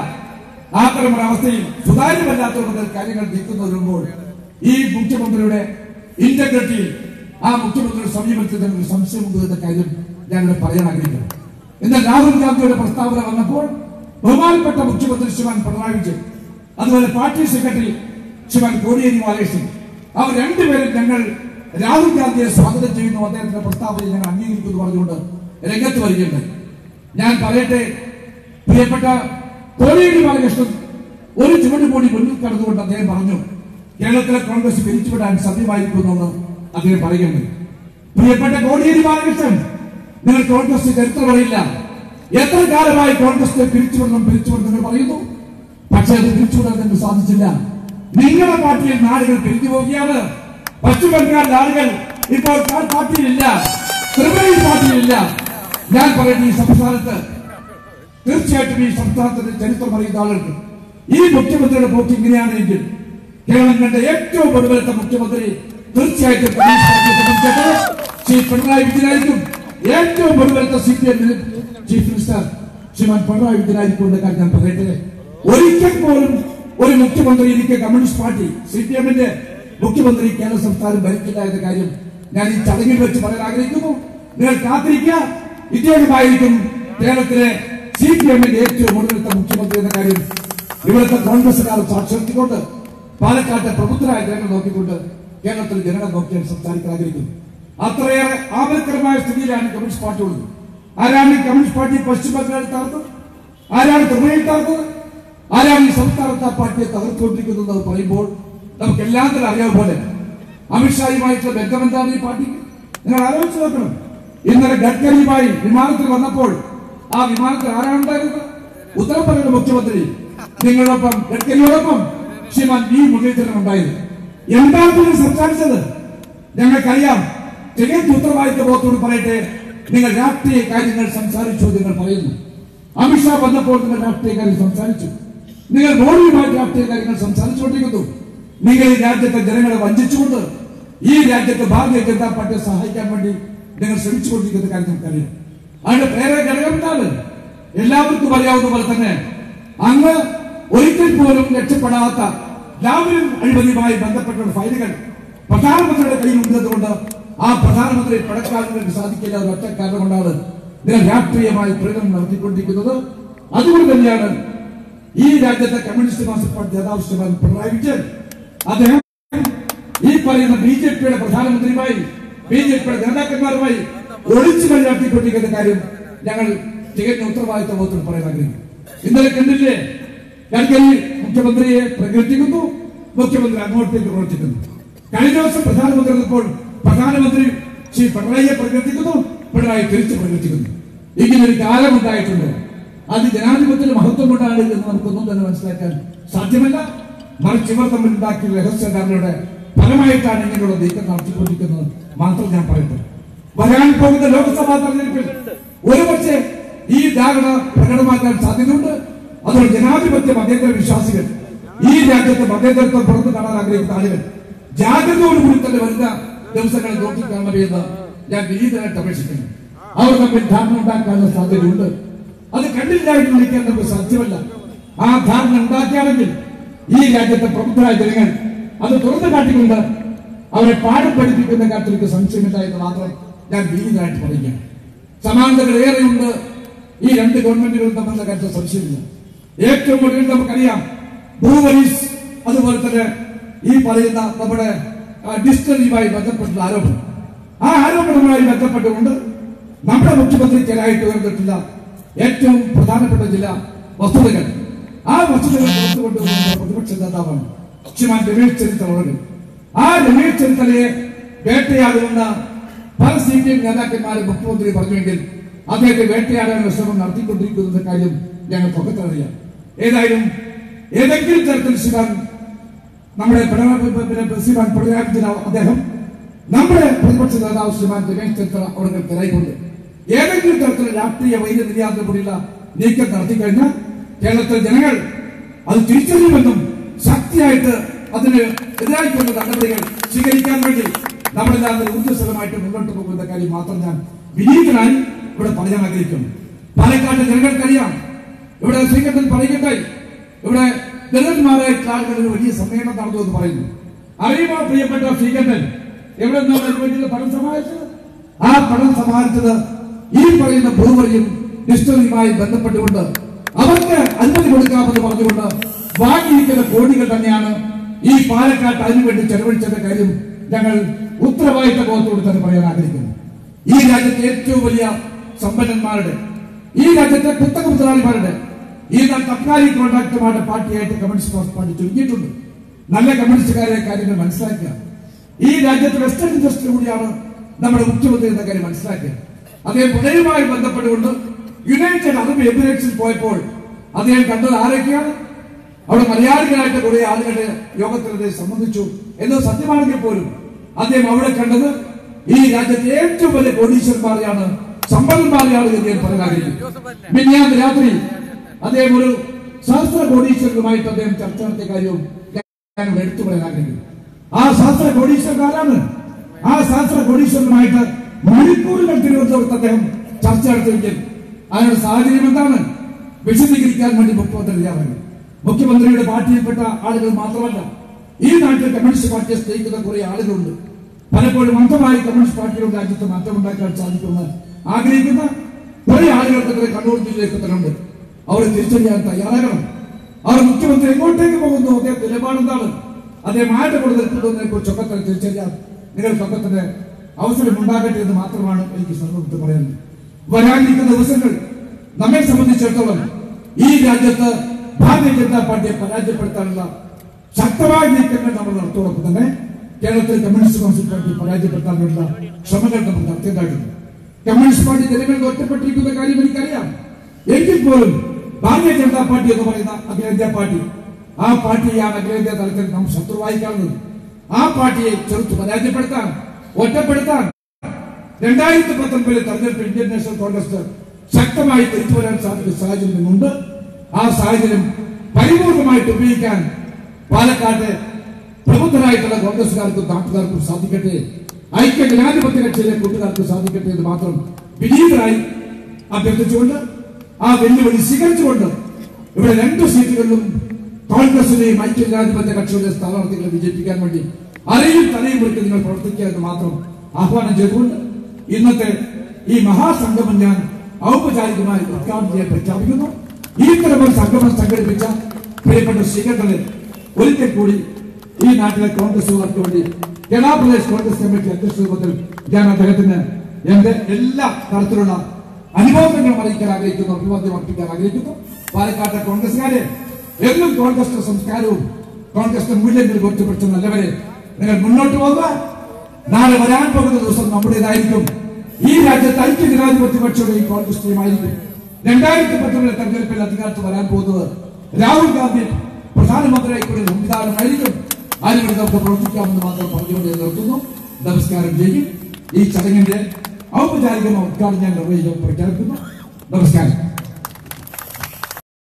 ആ തരം ഒരു അവസ്ഥയിൽ സുതാര്യമല്ലാത്തവരുടെ കാര്യങ്ങൾ നീക്കുന്നതിന് മുമ്പ് ഈ മുഖ്യമന്ത്രിയുടെ ഇന്റഗ്രിറ്റി ആ മുഖ്യമന്ത്രിയുടെ സമീപനത്തിൽ ഞങ്ങൾക്ക് സംശയമുണ്ട് എന്ന കാര്യം ഞാനിവിടെ പറയാൻ ആഗ്രഹിക്കുന്നു എന്നാൽ രാഹുൽ ഗാന്ധിയുടെ പ്രസ്താവന വന്നപ്പോൾ ബഹുമാനപ്പെട്ട മുഖ്യമന്ത്രി ശ്രീമാൻ പിണറായി വിജയൻ അതുപോലെ പാർട്ടി സെക്രട്ടറി ശ്രീമാൻ കോടിയേരി ബാലകൃഷ്ണൻ അവർ രണ്ടുപേരും ഞങ്ങൾ രാഹുൽ ഗാന്ധിയെ സ്വാഗതം ചെയ്യുന്നു അദ്ദേഹത്തിന്റെ പ്രസ്താവന ഞങ്ങൾ അംഗീകരിക്കുന്നു പറഞ്ഞുകൊണ്ട് രംഗത്ത് വരികയുണ്ടായി ഞാൻ പറയട്ടെ പ്രിയപ്പെട്ട കോടിയേരി ബാലകൃഷ്ണൻ ഒരു ചുവട് കൂടി മുന്നിൽ കടന്നുകൊണ്ട് അദ്ദേഹം പറഞ്ഞു കേരളത്തിലെ കോൺഗ്രസ് പിരിച്ചുവിടാൻ സഭ്യമായിരിക്കുമെന്ന് അദ്ദേഹം പറയുകയുണ്ടായി പ്രിയപ്പെട്ട കോടിയേരി ബാലകൃഷ്ണൻ നിങ്ങൾ കോൺഗ്രസ് ചരിത്രം അറിയില്ല എത്ര കാലമായി കോൺഗ്രസിനെ പിരിച്ചുവിടണം പിരിച്ചുവിടണം നിങ്ങൾ പറയുന്നു പക്ഷേ അത് പിരിച്ചുവിടാൻ നിങ്ങൾക്ക് സാധിച്ചില്ല നിങ്ങളുടെ പാർട്ടിയിൽ നാടുകൾ പിരിഞ്ഞു പോവുകയാണ് പശ്ചിമ ബംഗാളിലെ ആളുകൾ ഇപ്പോൾ ആ പാർട്ടിയിലില്ല ത്രിപുരയിൽ പാർട്ടിയിലില്ല ഞാൻ പറയുന്നത് ഈ സംസ്ഥാനത്ത് തീർച്ചയായിട്ടും ഈ സംസ്ഥാനത്തിന്റെ ചരിത്രം അറിയുന്ന ആളുകൾക്ക് ഈ മുഖ്യമന്ത്രിയുടെ പോക്ക് ഇങ്ങനെയാണെങ്കിൽ കേരളം കണ്ട ഏറ്റവും ഒടുവിലത്തെ മുഖ്യമന്ത്രി തീർച്ചയായിട്ടും കമ്മ്യൂണിസ്റ്റ് പാർട്ടിയെ സംബന്ധിച്ചിടത്തോളം ശ്രീ പിണറായി വിജയനായിരിക്കും ഏറ്റവും ഒടുവിലത്തെ സി പി എമ്മിന് ചീഫ് മിനിസ്റ്റർ ശ്രീമാൻ പിണറായി വിജയനായിരിക്കും എന്ന കാര്യം ഞാൻ പറയട്ടെ ഒരിക്കൽ പോലും ഒരു മുഖ്യമന്ത്രി എനിക്ക് കമ്മ്യൂണിസ്റ്റ് പാർട്ടി സി പി എമ്മിന്റെ മുഖ്യമന്ത്രി കേരള സംസ്ഥാനം ഭരിക്കില്ല എന്ന കാര്യം ഞാൻ ഈ ചടങ്ങിൽ വെച്ച് പറയാൻ ആഗ്രഹിക്കുന്നു നിങ്ങൾ കാത്തിരിക്കുക ഇദ്ദേഹമായിരിക്കും കേരളത്തിലെ സി പി എമ്മിന്റെ ഏറ്റവും ഒടുവിലത്തെ മുഖ്യമന്ത്രി എന്ന കാര്യം ഇവിടുത്തെ കോൺഗ്രസുകാർ സാക്ഷാത്കൊണ്ട് പാലക്കാട്ടെ പ്രബുദ്ധരായ ജനങ്ങൾ നോക്കിക്കൊണ്ട് കേരളത്തിൽ ജനങ്ങളെ നോക്കിയാൽ സംസാരിക്കാൻ ആഗ്രഹിക്കുന്നു അത്രയേറെ ആപൽക്കരമായ സ്ഥിതിയിലാണ് കമ്മ്യൂണിസ്റ്റ് പാർട്ടി ഉള്ളത് ആരാണ് ഈ കമ്മ്യൂണിസ്റ്റ് പാർട്ടി പശ്ചിമ ബംഗാളിൽ തകർത്തത് ആരാണ് ത്രിപുരയിൽ തകർത്തത് ആരാണ് ഈ സംസ്ഥാനത്ത് ആ പാർട്ടിയെ തകർത്തുകൊണ്ടിരിക്കുന്നത് എന്ന് പറയുമ്പോൾ നമുക്ക് എല്ലാത്തിനും അറിയാവുന്ന പോലെ അമിത്ഷായുമായിട്ടുള്ള ബന്ധം എന്താണ് ഈ പാർട്ടിക്ക് നിങ്ങൾ ആലോചിച്ച് നോക്കണം ഇന്നലെ ഗഡ്കരിയുമായി വിമാനത്തിൽ വന്നപ്പോൾ ആ വിമാനത്തിൽ ആരാണുണ്ടായിരുന്നത് ഉത്തരപ്രദേശ മുഖ്യമന്ത്രി നിങ്ങളോടൊപ്പം ഗഡ്കരിയോടൊപ്പം ശ്രീമാൻ വി മുരളീധരൻ ഉണ്ടായത് എന്താണ് നിങ്ങൾ സംസാരിച്ചത് ഞങ്ങൾക്കറിയാം തികഞ്ഞ ഉത്തരവാദിത്ത ബോധത്തോട് പറയട്ടെ നിങ്ങൾ രാഷ്ട്രീയ കാര്യങ്ങൾ സംസാരിച്ചു എന്ന് നിങ്ങൾ പറയുന്നു അമിത്ഷാ വന്നപ്പോൾ നിങ്ങൾ രാഷ്ട്രീയ കാര്യം സംസാരിച്ചു നിങ്ങൾ മോഡിയുമായി രാഷ്ട്രീയ കാര്യങ്ങൾ സംസാരിച്ചുകൊണ്ടിരിക്കുന്നു നിങ്ങൾ ഈ രാജ്യത്തെ ജനങ്ങളെ വഞ്ചിച്ചുകൊണ്ട് ഈ രാജ്യത്തെ ഭാരതീയ ജനതാ പാർട്ടിയെ സഹായിക്കാൻ വേണ്ടി നിങ്ങൾ ശ്രമിച്ചുകൊണ്ടിരിക്കുന്ന കാര്യം നമുക്കറിയാം അതിന്റെ പ്രേരക ഘടകം എന്താണ് എല്ലാവർക്കും അറിയാവുന്ന പോലെ തന്നെ അങ്ങ് ഒരിക്കൽ പോലും രക്ഷപ്പെടാത്ത ലാവലിൻ അഴിമതിയുമായി ബന്ധപ്പെട്ട ഫയലുകൾ പ്രധാനമന്ത്രിയുടെ കയ്യിൽ ഉണ്ടതുകൊണ്ട് ആ പ്രധാനമന്ത്രി പടക്കാൻ നിങ്ങൾക്ക് സാധിക്കില്ല എന്ന ഒറ്റ കാരണം കൊണ്ടാണ് നിങ്ങൾ രാഷ്ട്രീയമായി പ്രകടനം നടത്തിക്കൊണ്ടിരിക്കുന്നത് അതുകൊണ്ട് തന്നെയാണ് ഈ രാജ്യത്തെ കമ്മ്യൂണിസ്റ്റ് മാർക്സിസ്റ്റ് പാർട്ടി നേതാവ് ശ്രീമാൻ പിണറായി വിജയൻ അദ്ദേഹം ഈ പറയുന്ന ബി ജെ പിയുടെ പ്രധാനമന്ത്രിയുമായി ബി ജെ പിയുടെ നേതാക്കന്മാരുമായി ഒളിച്ചു കളി നടത്തിക്കൊണ്ടിരിക്കുന്ന കാര്യം ഞങ്ങൾ തികഞ്ഞ ഉത്തരവാദിത്ത ബോധത്തിൽ പറയാൻ ആഗ്രഹിക്കുന്നു ഇന്നലെ കണ്ടില്ലേ ഗഡ്കരി മുഖ്യമന്ത്രിയെ പ്രകീർത്തിക്കുന്നു മുഖ്യമന്ത്രി അങ്ങോട്ടേക്ക് പ്രവർത്തിക്കുന്നു കഴിഞ്ഞ ദിവസം പ്രധാനമന്ത്രി വന്നപ്പോൾ പ്രധാനമന്ത്രി ശ്രീ പിണറായിയെ പ്രകീർത്തിക്കുന്നു പിണറായി തിരിച്ചു പ്രകീർത്തിക്കുന്നു ഇങ്ങനെ ഒരു കാലം ഉണ്ടായിട്ടുണ്ട് അത് ജനാധിപത്യത്തിന്റെ മഹത്വം കൊണ്ടാണ് എന്ന് നമുക്കൊന്നും തന്നെ മനസ്സിലാക്കാൻ സാധ്യമല്ല മറിച്ച് ഇവർ തമ്മിൽ ഉണ്ടാക്കിയ രഹസ്യധാരണയുടെ ഫലമായിട്ടാണ് ഇങ്ങനെയുള്ള നീക്കം നടത്തിക്കൊണ്ടിരിക്കുന്നത് മാത്രം ഞാൻ പറയട്ടെ വരാൻ പോകുന്ന ലോക്സഭാ തെരഞ്ഞെടുപ്പിൽ ഒരുപക്ഷെ ഈ ധാരണ പ്രകടമാക്കാൻ സാധ്യതയുണ്ട് അതുകൊണ്ട് ജനാധിപത്യ മതേതര വിശ്വാസികൾ ഈ രാജ്യത്തെ മതേതരത്വം പുറത്തു കാണാൻ ആഗ്രഹിക്കുന്ന ആളുകൾ ജാഗ്രതയോടുകൂടി തന്നെ വരുന്ന ദിവസങ്ങളെ നോക്കിക്കാണണമെന്ന് ഞാൻ വിനീതനായിട്ട് അപേക്ഷിക്കുന്നു അവർ തമ്മിൽ ധാരണ ഉണ്ടാക്കാനുള്ള സാധ്യതയുണ്ട് അത് കണ്ടില്ലായിട്ട് വിളിക്കാൻ നമുക്ക് സാധ്യമല്ല ആ ധാരണ ഉണ്ടാക്കിയാണെങ്കിൽ ഈ രാജ്യത്തെ പ്രബുദ്ധരായ ജനങ്ങൾ അത് തുറന്നു കാട്ടിക്കൊണ്ട് അവരെ പാഠം പഠിപ്പിക്കുന്ന കാര്യത്തിലേക്ക് സംശയമില്ല എന്ന് മാത്രം ഞാൻ വിനീതനായിട്ട് പറയുകയാണ് സമാനതകൾ ഏറെയുണ്ട് ഈ രണ്ട് ഗവൺമെന്റുകളും തമ്മിലുള്ള കാര്യത്തിൽ സംശയമില്ല ഏറ്റവും ഒടുവിൽ നമുക്കറിയാം ബ്രൂവറീസ് അതുപോലെ തന്നെ ഈ പറയുന്ന നമ്മുടെ ഡിസ്റ്ററിയുമായി ബന്ധപ്പെട്ടുള്ള ആരോപണം ആ ആരോപണവുമായി ബന്ധപ്പെട്ടുകൊണ്ട് നമ്മുടെ മുഖ്യമന്ത്രിക്കെതിരായിട്ട് ഉയർന്നിട്ടുള്ള ഏറ്റവും പ്രധാനപ്പെട്ട ചില വസ്തുതകൾ ആ വസ്തുതകൾ പുറത്തു കൊണ്ടുവന്ന പ്രതിപക്ഷ നേതാവാണ് ശ്രീമാൻ രമേശ് ചെന്നിത്തല ഉള്ളത് ആ രമേശ് ചെന്നിത്തലയെ വേട്ടയാടുമെന്ന പല സി പി എം നേതാക്കന്മാരെ മുഖ്യമന്ത്രി പറഞ്ഞുവെങ്കിൽ അദ്ദേഹത്തെ വേട്ടയാടാനുള്ള ശ്രമം നടത്തിക്കൊണ്ടിരിക്കുന്ന കാര്യം ഞങ്ങൾക്കൊക്കെ അറിയാം ഏതായാലും ഏതെങ്കിലും തരത്തിൽ ശ്രീമാൻ നമ്മുടെ പിണറായി പിന്നെ ശ്രീമാൻ പിണറായി വിജയൻ അദ്ദേഹം നമ്മുടെ പ്രതിപക്ഷ നേതാവ് ശ്രീമാൻ രമേശ് ചെന്നിത്തല അവിടെ തിരയിക്കൊണ്ട് ഏതെങ്കിലും തരത്തിലുള്ള രാഷ്ട്രീയ വൈദ്യ നിര്യാതന കൂടിയുള്ള നീക്കം നടത്തി കഴിഞ്ഞാൽ കേരളത്തിലെ ജനങ്ങൾ അത് തിരിച്ചറിയുമെന്നും ശക്തിയായിട്ട് അതിന് എതിരായിട്ടുള്ള നടപടികൾ സ്വീകരിക്കാൻ വേണ്ടി നമ്മളെല്ലാം ഊർജ്ജസ്വലമായിട്ട് മുന്നോട്ട് പോകുന്ന കാര്യം മാത്രം ഞാൻ വിനീതനായി ഇവിടെ പറയാൻ ആഗ്രഹിക്കുന്നു പാലക്കാട് ജനങ്ങൾക്കറിയാം ഇവിടെ ശ്രീകണ്ഠൻ പറയുകയുണ്ടായി ഇവിടെ ദളിതന്മാരായിട്ടുള്ള ആളുകൾ ഒരു വലിയ സമ്മേളനം നടന്നു എന്ന് പറയുന്നു അറിയുമോ പ്രിയപ്പെട്ട ശ്രീകണ്ഠൻ എവിടെ നിന്നാണ് ഇതിന് വേണ്ടിയുള്ള പണം സമാഹരിച്ചത് ആ പണം സമാഹരിച്ചത് ഈ പറയുന്ന ഭൂമറിയും ഡിസ്റ്ററിയുമായി ബന്ധപ്പെട്ടുകൊണ്ട് അവർക്ക് അനുമതി കൊടുക്കാമെന്ന് പറഞ്ഞുകൊണ്ട് വാങ്ങിയിരിക്കുന്ന കോടികൾ തന്നെയാണ് ഈ പാലക്കാട്ട് അതിനുവേണ്ടി ചെലവഴിച്ചത് കാര്യം ഞങ്ങൾ ഉത്തരവാദിത്ത ബോധത്തോട് തന്നെ പറയാൻ ആഗ്രഹിക്കുന്നു ഈ രാജ്യത്തെ ഏറ്റവും വലിയ സമ്പന്നന്മാരുടെ ഈ രാജ്യത്തെ പുസ്തക മുതലാളിമാരുടെ ഈ തത്കാലിക കോൺട്രാക്ടർമാരുടെ പാർട്ടിയായിട്ട് കമ്മ്യൂണിസ്റ്റ് മാർക്സ് പാർട്ടി ചുരുങ്ങിയിട്ടുണ്ട് നല്ല കമ്മ്യൂണിസ്റ്റുകാരെ കാര്യങ്ങൾ മനസ്സിലാക്കുക ഈ രാജ്യത്തെ വെസ്റ്റേൺ ഇൻഡസ്ട്രി കൂടിയാണ് നമ്മുടെ മുഖ്യമന്ത്രി എന്ന കാര്യം മനസ്സിലാക്കുക അദ്ദേഹം പുഴയുമായി ബന്ധപ്പെട്ടുകൊണ്ട് യുണൈറ്റഡ് അറബ് എമിറേറ്റ്സിൽ പോയപ്പോൾ അദ്ദേഹം കണ്ടത് ആരൊക്കെയാണ് അവിടെ മലയാളികളായിട്ട് കുറെ ആളുകളുടെ യോഗത്തിൽ അദ്ദേഹം സംബന്ധിച്ചു എന്നത് സത്യമാണെങ്കിൽ പോലും അദ്ദേഹം അവിടെ കണ്ടത് ഈ രാജ്യത്തെ ഏറ്റവും വലിയ കോടീശ്വരന്മാരെയാണ് സമ്പന്നന്മാരെയാണ് എന്ന് ഞാൻ പറയാൻ ആഗ്രഹിക്കുന്നു മിനിയാന്ന് രാത്രി അദ്ദേഹം ഒരു ശാസ്ത്ര കോടീശ്വരനുമായിട്ട് അദ്ദേഹം ചർച്ച നടത്തിയ കാര്യവും ഞാൻ ഇവിടെ എടുത്തു പറയാൻ ആഗ്രഹിക്കുന്നു ആ ശാസ്ത്ര കോടീശ്വരനാരാണ് ആ ശാസ്ത്ര കോടീശ്വരനുമായിട്ട് മണിക്കൂറുകൾ തിരുവനന്തപുരത്ത് അദ്ദേഹം ചർച്ച നടത്തിയെങ്കിൽ അതിനുള്ള സാഹചര്യം എന്താണ് വിശദീകരിക്കാൻ വേണ്ടി മുഖ്യമന്ത്രി തയ്യാറായി മുഖ്യമന്ത്രിയുടെ പാർട്ടിയിൽപ്പെട്ട ആളുകൾ മാത്രമല്ല ഈ നാട്ടിൽ കമ്മ്യൂണിസ്റ്റ് പാർട്ടിയെ സ്നേഹിക്കുന്ന കുറെ ആളുകളുണ്ട് പലപ്പോഴും അന്ധമായി കമ്മ്യൂണിസ്റ്റ് പാർട്ടിയുടെ രാജ്യത്ത് മാറ്റമുണ്ടാക്കാൻ സാധിക്കുമെന്ന് ആഗ്രഹിക്കുന്ന കുറെ ആളുകൾക്ക് തന്നെ കണ്ണൂർ ജില്ലയിൽ തന്നെ അവർ തിരിച്ചറിയാൻ തയ്യാറാകണം അവർ മുഖ്യമന്ത്രി എങ്ങോട്ടേക്ക് പോകുന്നു അദ്ദേഹം നിലപാടെന്താണ് അദ്ദേഹം ആരുടെ കൂടെ നിൽക്കുന്നതിനെ കുറിച്ചൊക്കെ തന്നെ തിരിച്ചറിയാൻ നിങ്ങൾക്കൊക്കെ തന്നെ അവസരം ഉണ്ടാകട്ടെ എന്ന് മാത്രമാണ് എനിക്ക് സന്ദർഭത്തിൽ പറയുന്നത് വരാനിരിക്കുന്ന ദിവസങ്ങൾ നമ്മെ സംബന്ധിച്ചിടത്തോളം ഈ രാജ്യത്ത് ഭാരതീയ ജനതാ പാർട്ടിയെ പരാജയപ്പെടുത്താനുള്ള ശക്തമായ നീക്കങ്ങൾ നമ്മൾ നടത്തോടൊപ്പം തന്നെ കേരളത്തിൽ കമ്മ്യൂണിസ്റ്റ് കൗൺസിൽ പാർട്ടി പരാജയപ്പെടുത്താനുള്ള ശ്രമങ്ങൾ നമ്മൾ നടത്തേണ്ടതായിട്ടുണ്ട് കമ്മ്യൂണിസ്റ്റ് പാർട്ടി ജനങ്ങളിൽ ഒറ്റപ്പെട്ടിരിക്കുന്ന കാര്യം എനിക്കറിയാം എങ്കിൽ പോലും ഭാരതീയ ജനതാ പാർട്ടി എന്ന് പറയുന്ന അഖിലേന്ത്യാ പാർട്ടി ആ പാർട്ടിയാണ് അഖിലേന്ത്യാ തലത്തിൽ നാം ശത്രുവായി കാണുന്നത് ആ പാർട്ടിയെ ചെറുത്ത് പരാജയപ്പെടുത്താൻ ഒറ്റപ്പെടുത്താൻ രണ്ടായിരത്തി പത്തൊൻപതിലെ തെരഞ്ഞെടുപ്പ് ഇന്ത്യൻ നാഷണൽ കോൺഗ്രസ് ശക്തമായി തിരിച്ചു വരാൻ സാധിക്കുന്ന സാഹചര്യമുണ്ട് ആ സാഹചര്യം പരിപൂർണമായിട്ട് ഉപയോഗിക്കാൻ പാലക്കാട്ടെ പ്രബുദ്ധരായിട്ടുള്ള കോൺഗ്രസുകാർക്കും നാട്ടുകാർക്കും സാധിക്കട്ടെ ഐക്യ ജനാധിപത്യ കക്ഷിയിലെ കൂട്ടുകാർക്ക് സാധിക്കട്ടെ എന്ന് മാത്രം വിനീതരായി അഭ്യർത്ഥിച്ചുകൊണ്ട് ആ വെല്ലുവിളി സ്വീകരിച്ചുകൊണ്ട് ഇവിടെ രണ്ട് സീറ്റുകളിലും കോൺഗ്രസിനെയും ഐക്യ ജനാധിപത്യ കക്ഷിയുടെ സ്ഥാനാർത്ഥികളെ വിജയിപ്പിക്കാൻ വേണ്ടി അരയും തലയും വിളിച്ച് നിങ്ങൾ പ്രവർത്തിക്കുക എന്ന് മാത്രം ആഹ്വാനം ചെയ്തുകൊണ്ട് ഇന്നത്തെ ഈ മഹാസംഗമം ഞാൻ ഔപചാരികമായി ഉദ്ഘാടനം ചെയ്യാൻ പ്രഖ്യാപിക്കുന്നു ഈ തരമൊരു സംഗമം സംഘടിപ്പിച്ച പ്രിയപ്പെട്ട സ്വീകരണനെ ഒരിക്കൽ കൂടി ഈ നാട്ടിലെ കോൺഗ്രസുകാർക്ക് വേണ്ടി കേരള പ്രദേശ് കോൺഗ്രസ് കമ്മിറ്റി അധ്യക്ഷ രൂപത്തിൽ ഞാൻ അദ്ദേഹത്തിന് എന്റെ എല്ലാ തരത്തിലുള്ള അനുഭവങ്ങളും അറിയിക്കാൻ ആഗ്രഹിക്കുന്നു അഭിവാദ്യം അർപ്പിക്കാൻ ആഗ്രഹിക്കുന്നു പാലക്കാട്ടെ കോൺഗ്രസുകാരെ എന്നും കോൺഗ്രസിന്റെ സംസ്കാരവും കോൺഗ്രസിന്റെ മൂല്യങ്ങൾ ബോധ്യപ്പെടുത്ത നല്ലവരെ നിങ്ങൾ മുന്നോട്ട് പോകുക നാളെ വരാൻ പോകുന്ന ദിവസം നമ്മുടേതായിരിക്കും ഈ രാജ്യത്ത് ഐക്യ ജനാധിപത്യ കക്ഷിയുടെ ഈ കോൺഗ്രസ് ടീമായിരിക്കും രണ്ടായിരത്തി പത്തൊമ്പതിലെ തെരഞ്ഞെടുപ്പിൽ അധികാരത്തിൽ വരാൻ പോകുന്നത് രാഹുൽ ഗാന്ധി പ്രധാനമന്ത്രിയായിക്കൂടെ സംവിധാനമായിരിക്കും അതിനുവേണ്ടി നമുക്ക് പ്രവർത്തിക്കാമെന്ന് മാത്രം പറഞ്ഞുകൊണ്ട് ഞാൻ നിർത്തുന്നു നമസ്കാരം ചെയ്യും ഈ ചടങ്ങിന്റെ ഔപചാരികമായ ഉദ്ഘാടനം ഞാൻ നിർവഹിക്കാൻ പ്രഖ്യാപിക്കുന്നു നമസ്കാരം